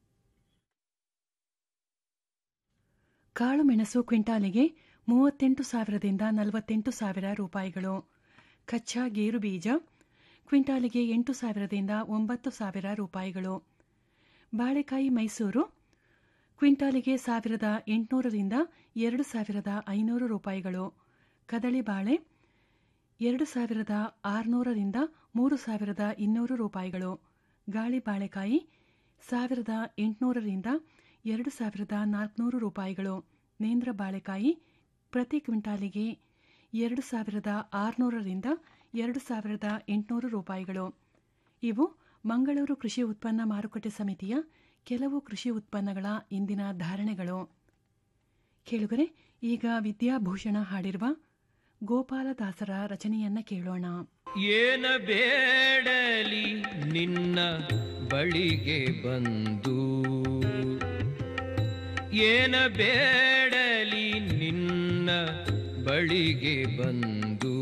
A: ಕಾಳು ಮೆಣಸು ಕ್ವಿಂಟಾಲಿಗೆ ಮೂವತ್ತೆಂಟು ಸಾವಿರದಿಂದ ನಲವತ್ತೆಂಟು ಸಾವಿರ ರೂಪಾಯಿಗಳು ಕಚ್ಚಾ ಗೇರು ಬೀಜ ಕ್ವಿಂಟಾಲಿಗೆ ಎಂಟು ಸಾವಿರದಿಂದ ಒಂಬತ್ತು ಸಾವಿರ ರೂಪಾಯಿಗಳು ಬಾಳೆಕಾಯಿ ಮೈಸೂರು ಕ್ವಿಂಟಾಲಿಗೆ ಸಾವಿರದ ಎಂಟುನೂರರಿಂದ ಎರಡು ಸಾವಿರದ ಐನೂರು ರೂಪಾಯಿಗಳು ಕದಳಿ ಬಾಳೆ ಎರಡು ಸಾವಿರದ ಆರುನೂರರಿಂದ ಮೂರು ಸಾವಿರದ ಇನ್ನೂರು ರೂಪಾಯಿಗಳು ಗಾಳಿ ಬಾಳೆಕಾಯಿ ಸಾವಿರದ ಎಂಟುನೂರರಿಂದ ಎರಡು ಸಾವಿರದ ನಾಲ್ಕುನೂರು ರೂಪಾಯಿಗಳು ನೇಂದ್ರ ಬಾಳೆಕಾಯಿ ಪ್ರತಿ ಕ್ವಿಂಟಾಲಿಗೆ ಎರಡು ಸಾವಿರದ ಆರುನೂರರಿಂದ ಎರಡು ಸಾವಿರದ ಎಂಟುನೂರು ರೂಪಾಯಿಗಳು ಇವು ಮಂಗಳೂರು ಕೃಷಿ ಉತ್ಪನ್ನ ಮಾರುಕಟ್ಟೆ ಸಮಿತಿಯ ಕೆಲವು ಕೃಷಿ ಉತ್ಪನ್ನಗಳ ಇಂದಿನ ಧಾರಣೆಗಳು ಕೇಳುಗರೆ ಈಗ ವಿದ್ಯಾಭೂಷಣ ಹಾಡಿರುವ ಗೋಪಾಲದಾಸರ ರಚನೆಯನ್ನ ಕೇಳೋಣ
J: ಏನ ಬೇಡಲಿ ನಿನ್ನ ಬಳಿಗೆ ಬಂದು ಏನ ಬೇಡಲಿ ನಿನ್ನ ಬಳಿಗೆ ಬಂದು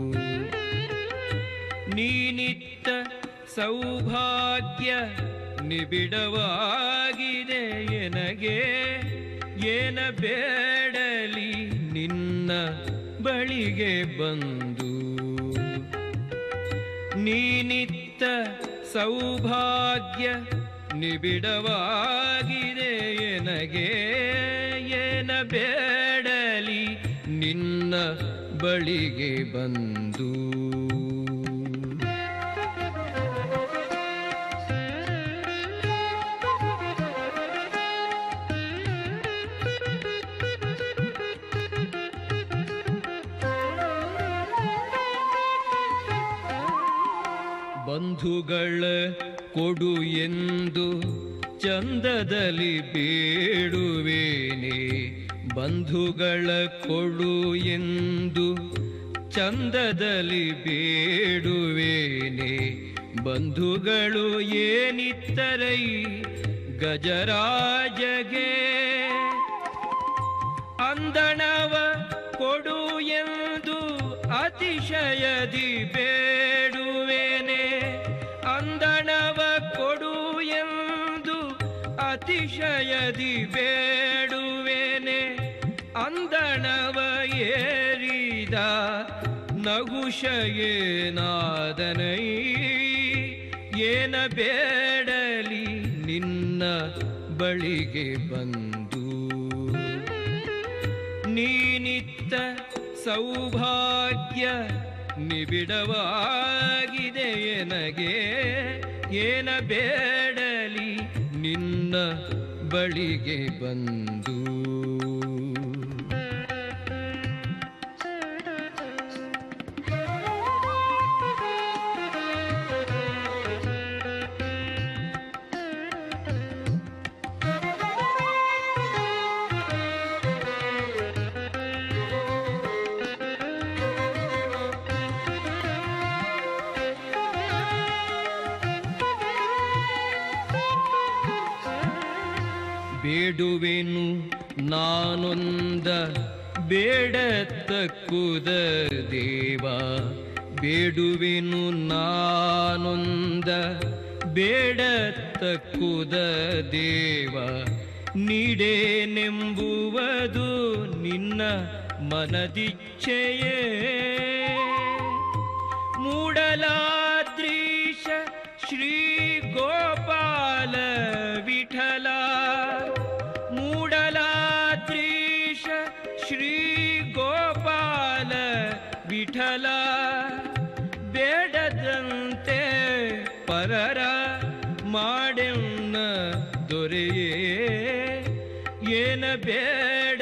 J: ನೀನಿತ್ತ ಸೌಭಾಗ್ಯ ನಿಬಿಡವಾಗಿದೆ ಎನಗೆ ಏನ ಬೇಡಲಿ ನಿನ್ನ ಬಳಿಗೆ ಬಂದು ನೀನಿತ್ತ ಸೌಭಾಗ್ಯ ನಿಬಿಡವಾಗಿದೆ ಎನಗೆ ಏನ ಬೇಡಲಿ ನಿನ್ನ ಬಳಿಗೆ ಬಂದು ಬಂಧುಗಳ ಕೊಡು ಎಂದು ಚಂದದಲ್ಲಿ ಬೇಡುವೇನೆ ಬಂಧುಗಳ ಕೊಡು ಎಂದು ಚಂದದಲ್ಲಿ ಬೇಡುವೇನೆ ಬಂಧುಗಳು ಏನಿತ್ತರೈ ಗಜರಾಜಗೆ ಅಂದಣವ ಕೊಡು ಎಂದು ಅತಿಶಯದಿ ಬೇಡುವೇನೆ ಅಂದಣವ ಕೊಡು ಎಂದು ಅತಿಶಯದಿ ಬೇಡುವೇನೆ ಅಂದಣವ ಏರಿದ ನಗುಷಯೇನಾದನೈ ಏನ ಬೇಡಲಿ ನಿನ್ನ ಬಳಿಗೆ ಬಂದು ನೀನಿತ್ತ ಸೌಭಾಗ್ಯ ನಿಬಿಡವಾಗಿದೆ ಎನಗೆ ಏನ ಬೇಡಲಿ ನಿನ್ನ ಬಳಿಗೆ ಬಂದು ಬೇಡುವೆನು ನಾನೊಂದ ಬೇಡತಕ್ಕುದ ದೇವ ಬೇಡುವೆನು ನಾನೊಂದ ಬೇಡತಕ್ಕುದ ದೇವ ನೀಡೇನೆಂಬುವುದು ನಿನ್ನ ಮನದಿಚ್ಛೆಯೇ ಮೂಡಲಾದ್ರೀಶ ಶ್ರೀ ಗೋಪಾಲ ವಿಠಲ ಮೂಡಲಾದ್ರೀಶ ಶ್ರೀ ಗೋಪಾಲ ವಿಠಲ ಬೇಡದಂತೆ ಪರರ ಮಾಡೆನ್ನ ದೊರೆಯೇ ಏನ ಬೇಡ